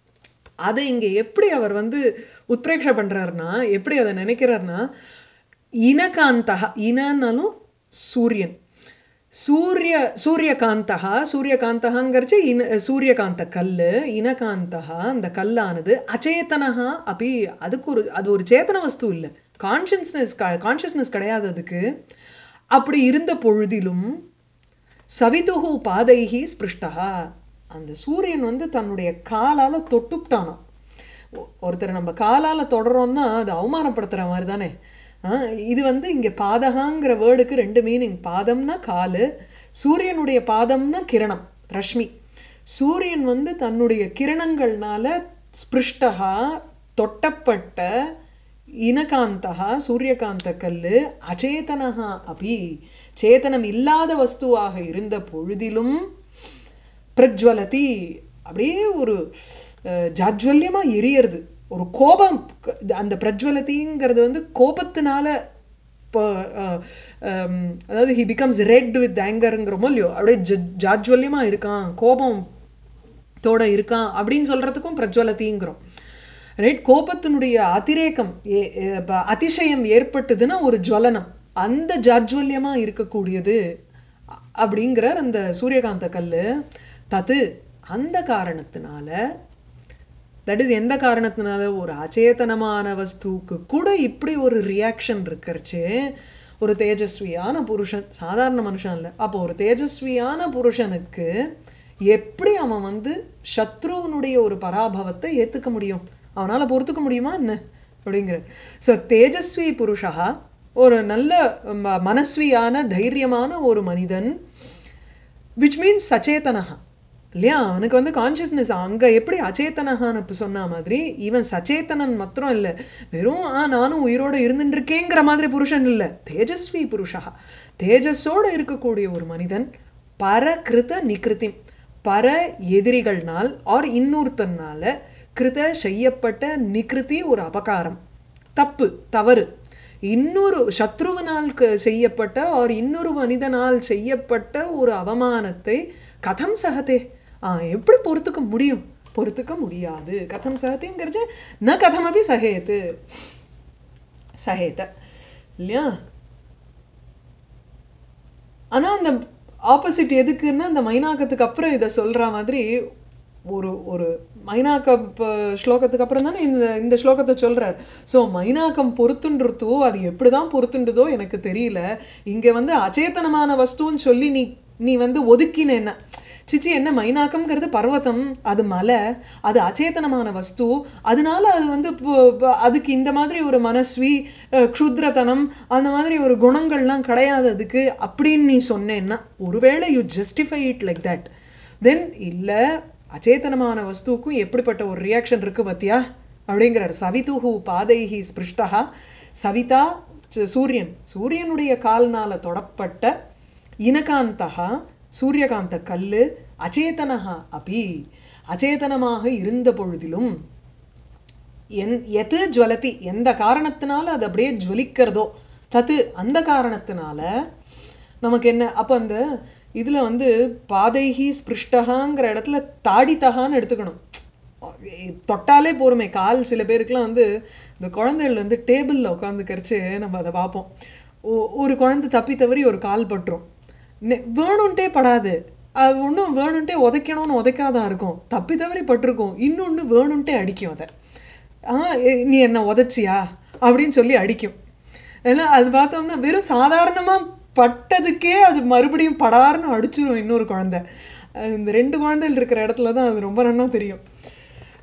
[SPEAKER 1] அதை இங்கே எப்படி அவர் வந்து உத்பிரேக்ஷ பண்ணுறாருனா எப்படி அதை நினைக்கிறாருனா இனகாந்தகா இனன்னாலும் சூரியன் சூரிய சூரியகாந்தகா சூரியகாந்தகாங்கிறச்சு இன சூரியகாந்த கல் இனகாந்தகா அந்த கல்லானது அச்சேதனகா அப்படி அதுக்கு ஒரு அது ஒரு சேத்தன வஸ்து இல்லை கான்ஷியஸ்னஸ் கான்ஷியஸ்னஸ் கிடையாது அதுக்கு அப்படி இருந்த பொழுதிலும் சவிதுகு பாதைஹி ஸ்பிருஷ்டா அந்த சூரியன் வந்து தன்னுடைய காலால் தொட்டுப்டானாம் ஒ- ஒருத்தரை நம்ம காலால் தொடரோம்னா அது அவமானப்படுத்துகிற மாதிரி தானே ஆ, இது வந்து இங்கே பாதகாங்கிற வேர்டுக்கு ரெண்டு மீனிங் பாதம்னா காலு சூரியனுடைய பாதம்னா கிரணம் ரஷ்மி சூரியன் வந்து தன்னுடைய கிரணங்கள்னால ஸ்பிருஷ்டகா தொட்டப்பட்ட இனகாந்தகா சூரியகாந்த கல்லு அச்சேதனகா அபி சேதனம் இல்லாத வஸ்துவாக இருந்த பொழுதிலும் பிரஜ்வலதி அப்படியே ஒரு அஹ், ஜாஜ்வல்யமா எரியறது ஒரு கோபம் க- அந்த பிரஜ்வலதிங்கிறது வந்து கோபத்தினால இப்போ அஹ், ஹம், அதாவது ஹி பிகம்ஸ் ரெட் வித் ஆங்கருங்கிறோமோ இல்லையோ அப்படியே ஜ ஜாஜ்வல்யமாக இருக்கான் கோபம் தோட இருக்கான் அப்படின்னு சொல்கிறதுக்கும் பிரஜ்வலதிங்கிறோம் ரைட் கோபத்தினுடைய அதிரேகம் ஏ- ஏ- ப- அதிசயம் ஏற்பட்டதுன்னா ஒரு ஜுவலனம் அந்த ஜாஜ்வல்யமாக இருக்கக்கூடியது அ- அப்படிங்கிறார் அந்த சூரியகாந்த கல் தத்து அந்த காரணத்தினால தட் இஸ் எந்த காரணத்தினால ஒரு அச்சேதனமான வஸ்துவுக்கு கூட இப்படி ஒரு ரியாக்ஷன் இருக்கிறச்சே ஒரு தேஜஸ்வியான புருஷன் சாதாரண மனுஷன் இல்லை அப்போ ஒரு தேஜஸ்வியான புருஷனுக்கு எப்படி அவன் வந்து சத்ருவனுடைய ஒரு பராபவத்தை ஏற்றுக்க முடியும் அவனால் பொறுத்துக்க முடியுமா என்ன அப்படிங்கிற ஸோ தேஜஸ்வி புருஷா ஒரு நல்ல ம- மனஸ்வியான தைரியமான ஒரு மனிதன் விச் மீன்ஸ் சச்சேதனஹா இல்லையா அவனுக்கு வந்து கான்ஷியஸ்னஸ் அங்கே எப்படி அச்சேதனஹான்னு இப்போ சொன்ன மாதிரி இவன் சச்சேதனன் மாத்திரம் இல்லை வெறும் ஆ நானும் உயிரோடு இருந்துட்டு இருக்கேங்கிற மாதிரி புருஷன் இல்லை தேஜஸ்வி புருஷா தேஜஸோடு இருக்கக்கூடிய ஒரு மனிதன் பரகிருத நிகிருதி பர எதிரிகள்னால் ஆர் இன்னொருத்தனால கிருத செய்யப்பட்ட நிகிருதி ஒரு அபகாரம் தப்பு தவறு இன்னொரு சத்ருவனால் க- செய்யப்பட்ட ஒரு இன்னொரு மனிதனால் செய்யப்பட்ட ஒரு அவமானத்தை கதம் சகதே ஆ எப்படி பொறுத்துக்க முடியும் பொறுத்துக்க முடியாது கதம் சகதேங்கிறது ந கதமபி சகேத்து சகேத இல்லையா ஆனால் அந்த ஆப்போசிட் எதுக்குன்னா அந்த மைனாக்கத்துக்கு அப்புறம் இதை சொல்கிற மாதிரி ஒரு ஒரு மைனாக்கம் இப்போ ஸ்லோகத்துக்கு அப்புறம் தானே இந்த இந்த ஸ்லோகத்தை சொல்கிறார் ஸோ மைனாக்கம் பொறுத்துன்றதோ அது எப்படி தான் பொறுத்துன்றதோ எனக்கு தெரியல இங்கே வந்து அச்சேதனமான வஸ்துன்னு சொல்லி நீ நீ வந்து ஒதுக்கின என்ன சிச்சி என்ன மைனாக்கம்ங்கிறது பர்வதம் அது மலை அது அச்சேதனமான வஸ்து அதனால அது வந்து இப்போ- இப்போ அதுக்கு இந்த மாதிரி ஒரு மனஸ்வி அஹ், க்ஷுத்ரத்தனம் அந்த மாதிரி ஒரு குணங்கள்லாம் கிடையாது அதுக்கு அப்படின்னு நீ சொன்னேன்னா ஒருவேளை you justify it like that then இல்லை அச்சேதனமான வஸ்துவுக்கும் எப்படிப்பட்ட ஒரு ரியாக்ஷன் இருக்குது பத்தியா அப்படிங்கிறார் சவிதுஹு பாதைஹி ஸ்பிருஷ்டா சவிதா ச- சூரியன் சூரியனுடைய கால்னால தொடப்பட்ட இனகாந்தகா சூரியகாந்த கல்லு அச்சேதனஹா அபி அச்சேதனமாக இருந்த பொழுதிலும் என் எது ஜுவலதி எந்த காரணத்தினால அது அப்படியே ஜுவலிக்கிறதோ தத்து அந்த காரணத்தினால நமக்கு என்ன அப்போ அந்த இதில் வந்து பாதைஹி ஸ்பிருஷ்டகாங்கிற இடத்துல தாடித்தகான்னு எடுத்துக்கணும் தொட்டாலே போருமே கால் சில பேருக்குலாம் வந்து இந்த குழந்தைகள் வந்து டேபிளில் உட்காந்துக்கரிச்சு நம்ம அதை பார்ப்போம் ஒ- ஒரு குழந்தை தப்பி தவறி ஒரு கால் பட்டுரும் நெ- வேணும்ட்டே படாது அது ஒன்றும் வேணும்ட்டே உதைக்கணும்னு உதைக்காதான் இருக்கும் தப்பி தவறி பட்டிருக்கும் இன்னொன்று வேணும்ட்டே அடிக்கும் அதை ஆ எ- நீ என்ன உதைச்சியா அப்படின்னு சொல்லி அடிக்கும் ஏன்னா அது பார்த்தோம்னா வெறும் சாதாரணமாக பட்டதுக்கே அது மறுபடியும் படார்னு அடிச்சிடும் இன்னொரு குழந்தை அஹ் இந்த ரெண்டு குழந்தைகள் இருக்கிற இடத்துல தான் அது ரொம்ப நன்னா தெரியும் அஹ்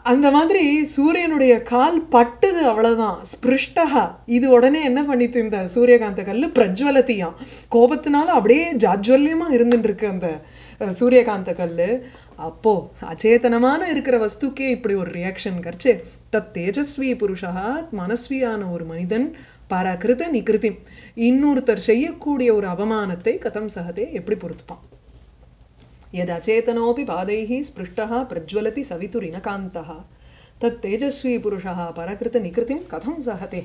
[SPEAKER 1] அந்த மாதிரி சூரியனுடைய கால் பட்டுது அவ்வளவுதான் ஸ்பிருஷ்டகா இது உடனே என்ன பண்ணித்து இந்த சூரியகாந்த கல்லு பிரஜ்வலத்தியாம் கோபத்தினால அப்படியே ஜாஜ்வல்யமா இருந்துட்டு இருக்கு அந்த அஹ், சூரியகாந்த கல்லு அப்போ அச்சேதனமான இருக்கிற வஸ்துக்கே இப்படி ஒரு ரியாக்ஷன் கரிச்சு தத் தேஜஸ்வி புருஷா மனஸ்வியான ஒரு மனிதன் பராகிருத நிகிருதி இன்னொருத்தர் செய்யக்கூடிய ஒரு அவமானத்தை கதம் சகதே எப்படி பொறுத்துப்பான் यदचेतनोऽपि पादैः स्पृष्टः प्रज्वलति सवितुरिनकान्तः तत् तेजस्वी पुरुषः परकृतनिकृतिं कथं सहते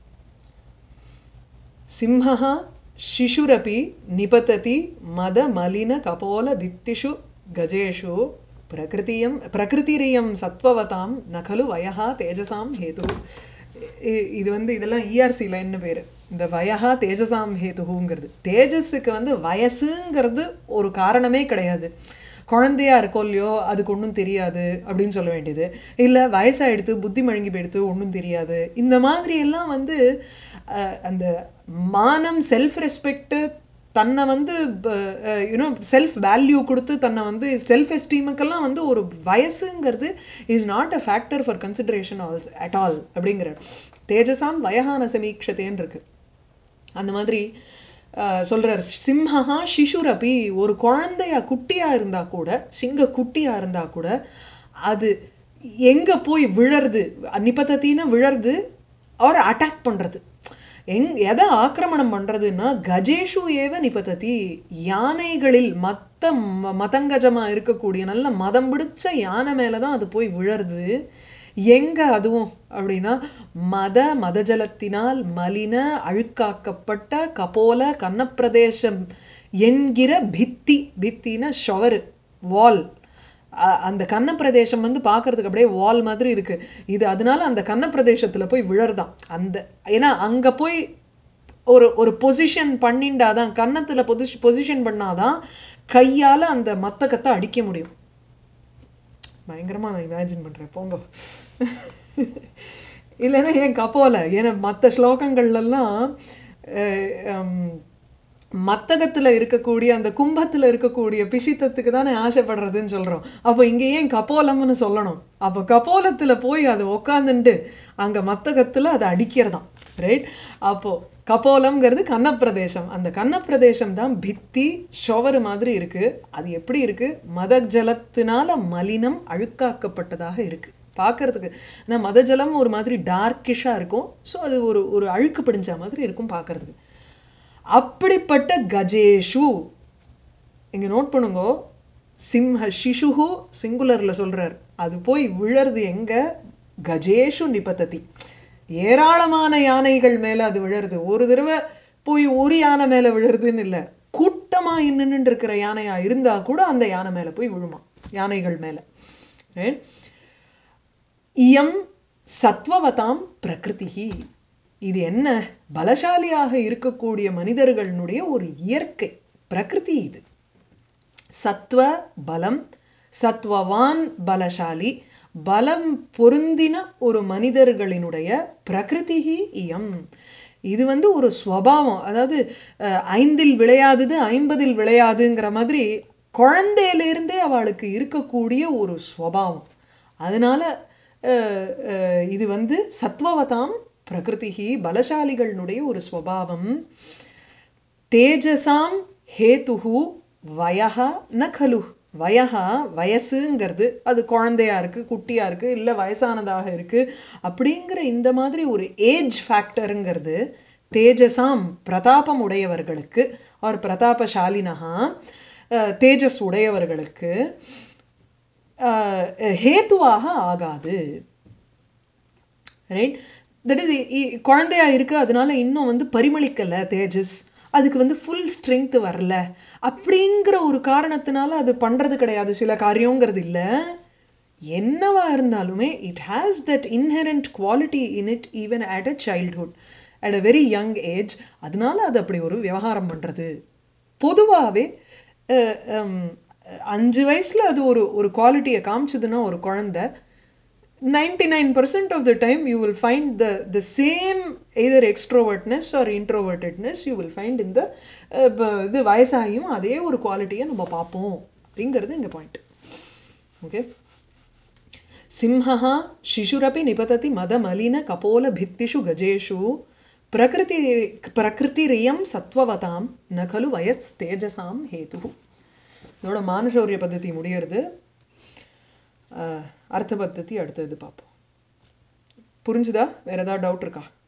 [SPEAKER 1] सिंहः शिशुरपि निपतति मदमलिनकपोलभित्तिषु गजेषु प्रकृतियं प्रकृतिरियं सत्त्ववतां न खलु वयः तेजसां हेतुः இ- இது வந்து இதெல்லாம் இஆர்சி லைன்னு பேர் இந்த வயஹா தேஜசாம் ஹேதுங்கிறது தேஜஸுக்கு வந்து வயசுங்கிறது ஒரு காரணமே கிடையாது குழந்தையா இருக்கோ இல்லையோ அதுக்கு ஒன்றும் தெரியாது அப்படின்னு சொல்ல வேண்டியது இல்லை வயசாகிடுத்து புத்தி மழுங்கி போயிடுத்து ஒன்றும் தெரியாது இந்த மாதிரி எல்லாம் வந்து அஹ், அந்த மானம் செல்ஃப் ரெஸ்பெக்ட் தன்னை வந்து யூனோ செல்ஃப் வேல்யூ கொடுத்து தன்னை வந்து செல்ஃப் எஸ்டீமுக்கெல்லாம் வந்து ஒரு வயசுங்கிறது is not a factor for consideration also at all அப்படிங்கிறார் தேஜசாம் வயகான சமீக்ஷத்தேன்னு இருக்கு அந்த மாதிரி அஹ், சொல்றார் சிம்ஹா சிசுரபி ஒரு குழந்தையா குட்டியா இருந்தா கூட சிங்க குட்டியா இருந்தா கூட அது எங்க போய் விழருது நிபத்தத்தின்னு விழருது அவர் அட்டாக் பண்றது எங் எதை ஆக்கிரமணம் பண்றதுன்னா கஜேஷு ஏவ நிபத்ததி யானைகளில் மத்த ம- மதங்கஜமா இருக்கக்கூடிய நல்ல மதம் பிடிச்ச யானை மேல தான் அது போய் விழருது எங்க அதுவும் அப்படின்னா மத மதஜலத்தினால் மலின அழுக்காக்கப்பட்ட கபோல கன்னப்பிரதேசம் என்கிற பித்தி பித்தின ஷவரு வால் அ- அந்த கன்ன பிரதேசம் வந்து பார்க்கறதுக்கு அப்படியே வால் மாதிரி இருக்கு இது அதனால அந்த கன்ன பிரதேசத்துல போய் விழறதான் அந்த ஏன்னா அங்க போய் ஒரு ஒரு பொசிஷன் பண்ணிண்டாதான் கன்னத்துல பொசிஷ் பொசிஷன் பண்ணாதான் கையால அந்த மத்தகத்தை அடிக்க முடியும் பயங்கரமா நான் இமேஜின் பண்றேன் போங்க இல்லைன்னா ஏன் கப்போல ஏன்னா மற்ற ஸ்லோகங்கள்லாம் மத்தகத்துல இருக்கக்கூடிய அந்த கும்பத்துல இருக்கக்கூடிய பிசித்தத்துக்கு தானே ஆசைப்படுறதுன்னு சொல்றோம் அப்போ இங்க ஏன் கபோலம்னு சொல்லணும் அப்போ கபோலத்துல போய் அது உக்காந்துண்டு அங்க மத்தகத்துல அதை அடிக்கிறதாம் ரைட் அப்போ கபோலம்ங்கிறது கன்னப்பிரதேசம் அந்த கன்னப்பிரதேசம் தான் பித்தி ஷொவரு மாதிரி இருக்கு அது எப்படி இருக்கு மத ஜலத்தினால மலினம் அழுக்காக்கப்பட்டதாக இருக்கு பார்க்கறதுக்கு ஏன்னா மத ஜலம் ஒரு மாதிரி டார்க்கிஷாக இருக்கும் ஸோ அது ஒரு ஒரு அழுக்கு பிடிஞ்ச மாதிரி இருக்கும் பார்க்கறதுக்கு அப்படிப்பட்ட கஜேஷு இங்க நோட் பண்ணுங்க சிம்ஹ சிசுஹு சிங்குலர்ல சொல்றார் அது போய் விழறது எங்க கஜேஷு நிபத்ததி ஏராளமான யானைகள் மேல அது விழறது ஒரு தடவை போய் ஒரு யானை மேல விழறதுன்னு இல்ல கூட்டமா நின்னுட்டு இருக்கிற யானையா இருந்தா கூட அந்த யானை மேல போய் விழுமா யானைகள் மேல Right? இயம் சத்வவதாம் பிரகிருதி இது என்ன பலசாலியாக இருக்கக்கூடிய மனிதர்களுடைய ஒரு இயற்கை பிரகிருதி இது சத்வ பலம் சத்வவான் பலசாலி பலம் பொருந்தின ஒரு மனிதர்களினுடைய பிரகிருதி இயம் இது வந்து ஒரு ஸ்வபாவம் அதாவது அஹ், ஐந்தில் விளையாதது ஐம்பதில் விளையாதுங்கிற மாதிரி குழந்தையிலேருந்தே அவளுக்கு இருக்கக்கூடிய ஒரு ஸ்வபாவம் அதனால அஹ், அஹ், இது வந்து சத்வவதாம் பிரகிருதி பலசாலிகளுடைய ஒரு ஸ்வபாவம் தேஜசாம் ஹேதுஹு வயஹா ந கலு வயஹா வயசுங்கிறது அது குழந்தையா இருக்கு குட்டியா இருக்கு இல்லை வயசானதாக இருக்கு அப்படிங்கிற இந்த மாதிரி ஒரு ஏஜ் ஃபேக்டருங்கிறது தேஜசாம் பிரதாபம் உடையவர்களுக்கு அவர் பிரதாபசாலினஹா அஹ், தேஜஸ் உடையவர்களுக்கு அஹ், ஹேத்துவாக ஆகாது ரைட் தட் இஸ் குழந்தையா இருக்கு அதனால இன்னும் வந்து பரிமளிக்கல தேஜஸ் அதுக்கு வந்து ஃபுல் ஸ்ட்ரென்த் வரல அப்படிங்கிற ஒரு காரணத்தினால அது பண்றது கிடையாது சில காரியங்கிறது இல்ல என்னவா இருந்தாலுமே it has that inherent quality in it even at a childhood at a very young age அதனால அது அப்படி ஒரு விவகாரம் பண்றது பொதுவாகவே அஞ்சு வயசுல அது ஒரு ஒரு குவாலிட்டியை காமிச்சதுன்னா ஒரு குழந்தை 99% of the time you will find the the same either extrovertness or introvertedness you will find in the uh, ப- இது வயசாகியும் அதே ஒரு குவாலிட்டியை நம்ம பார்ப்போம் அப்படிங்கிறது இந்த பாயிண்ட் ஓகே சிம்ஹः शिशुरपि निपतति मदमलिनकपोलभित्तिषु गजेषु प्रकृति प्रकृतिरियं सत्त्ववतां न खलु वयस्तेजसां हेतुः இதோட மானுஷௌரிய பద్ధதி முடியறது அஹ், அர்த்த பద్ధதி அடுத்தது பார்ப்போம் புரிஞ்சுதா வேற ஏதாவது டவுட் இருக்கா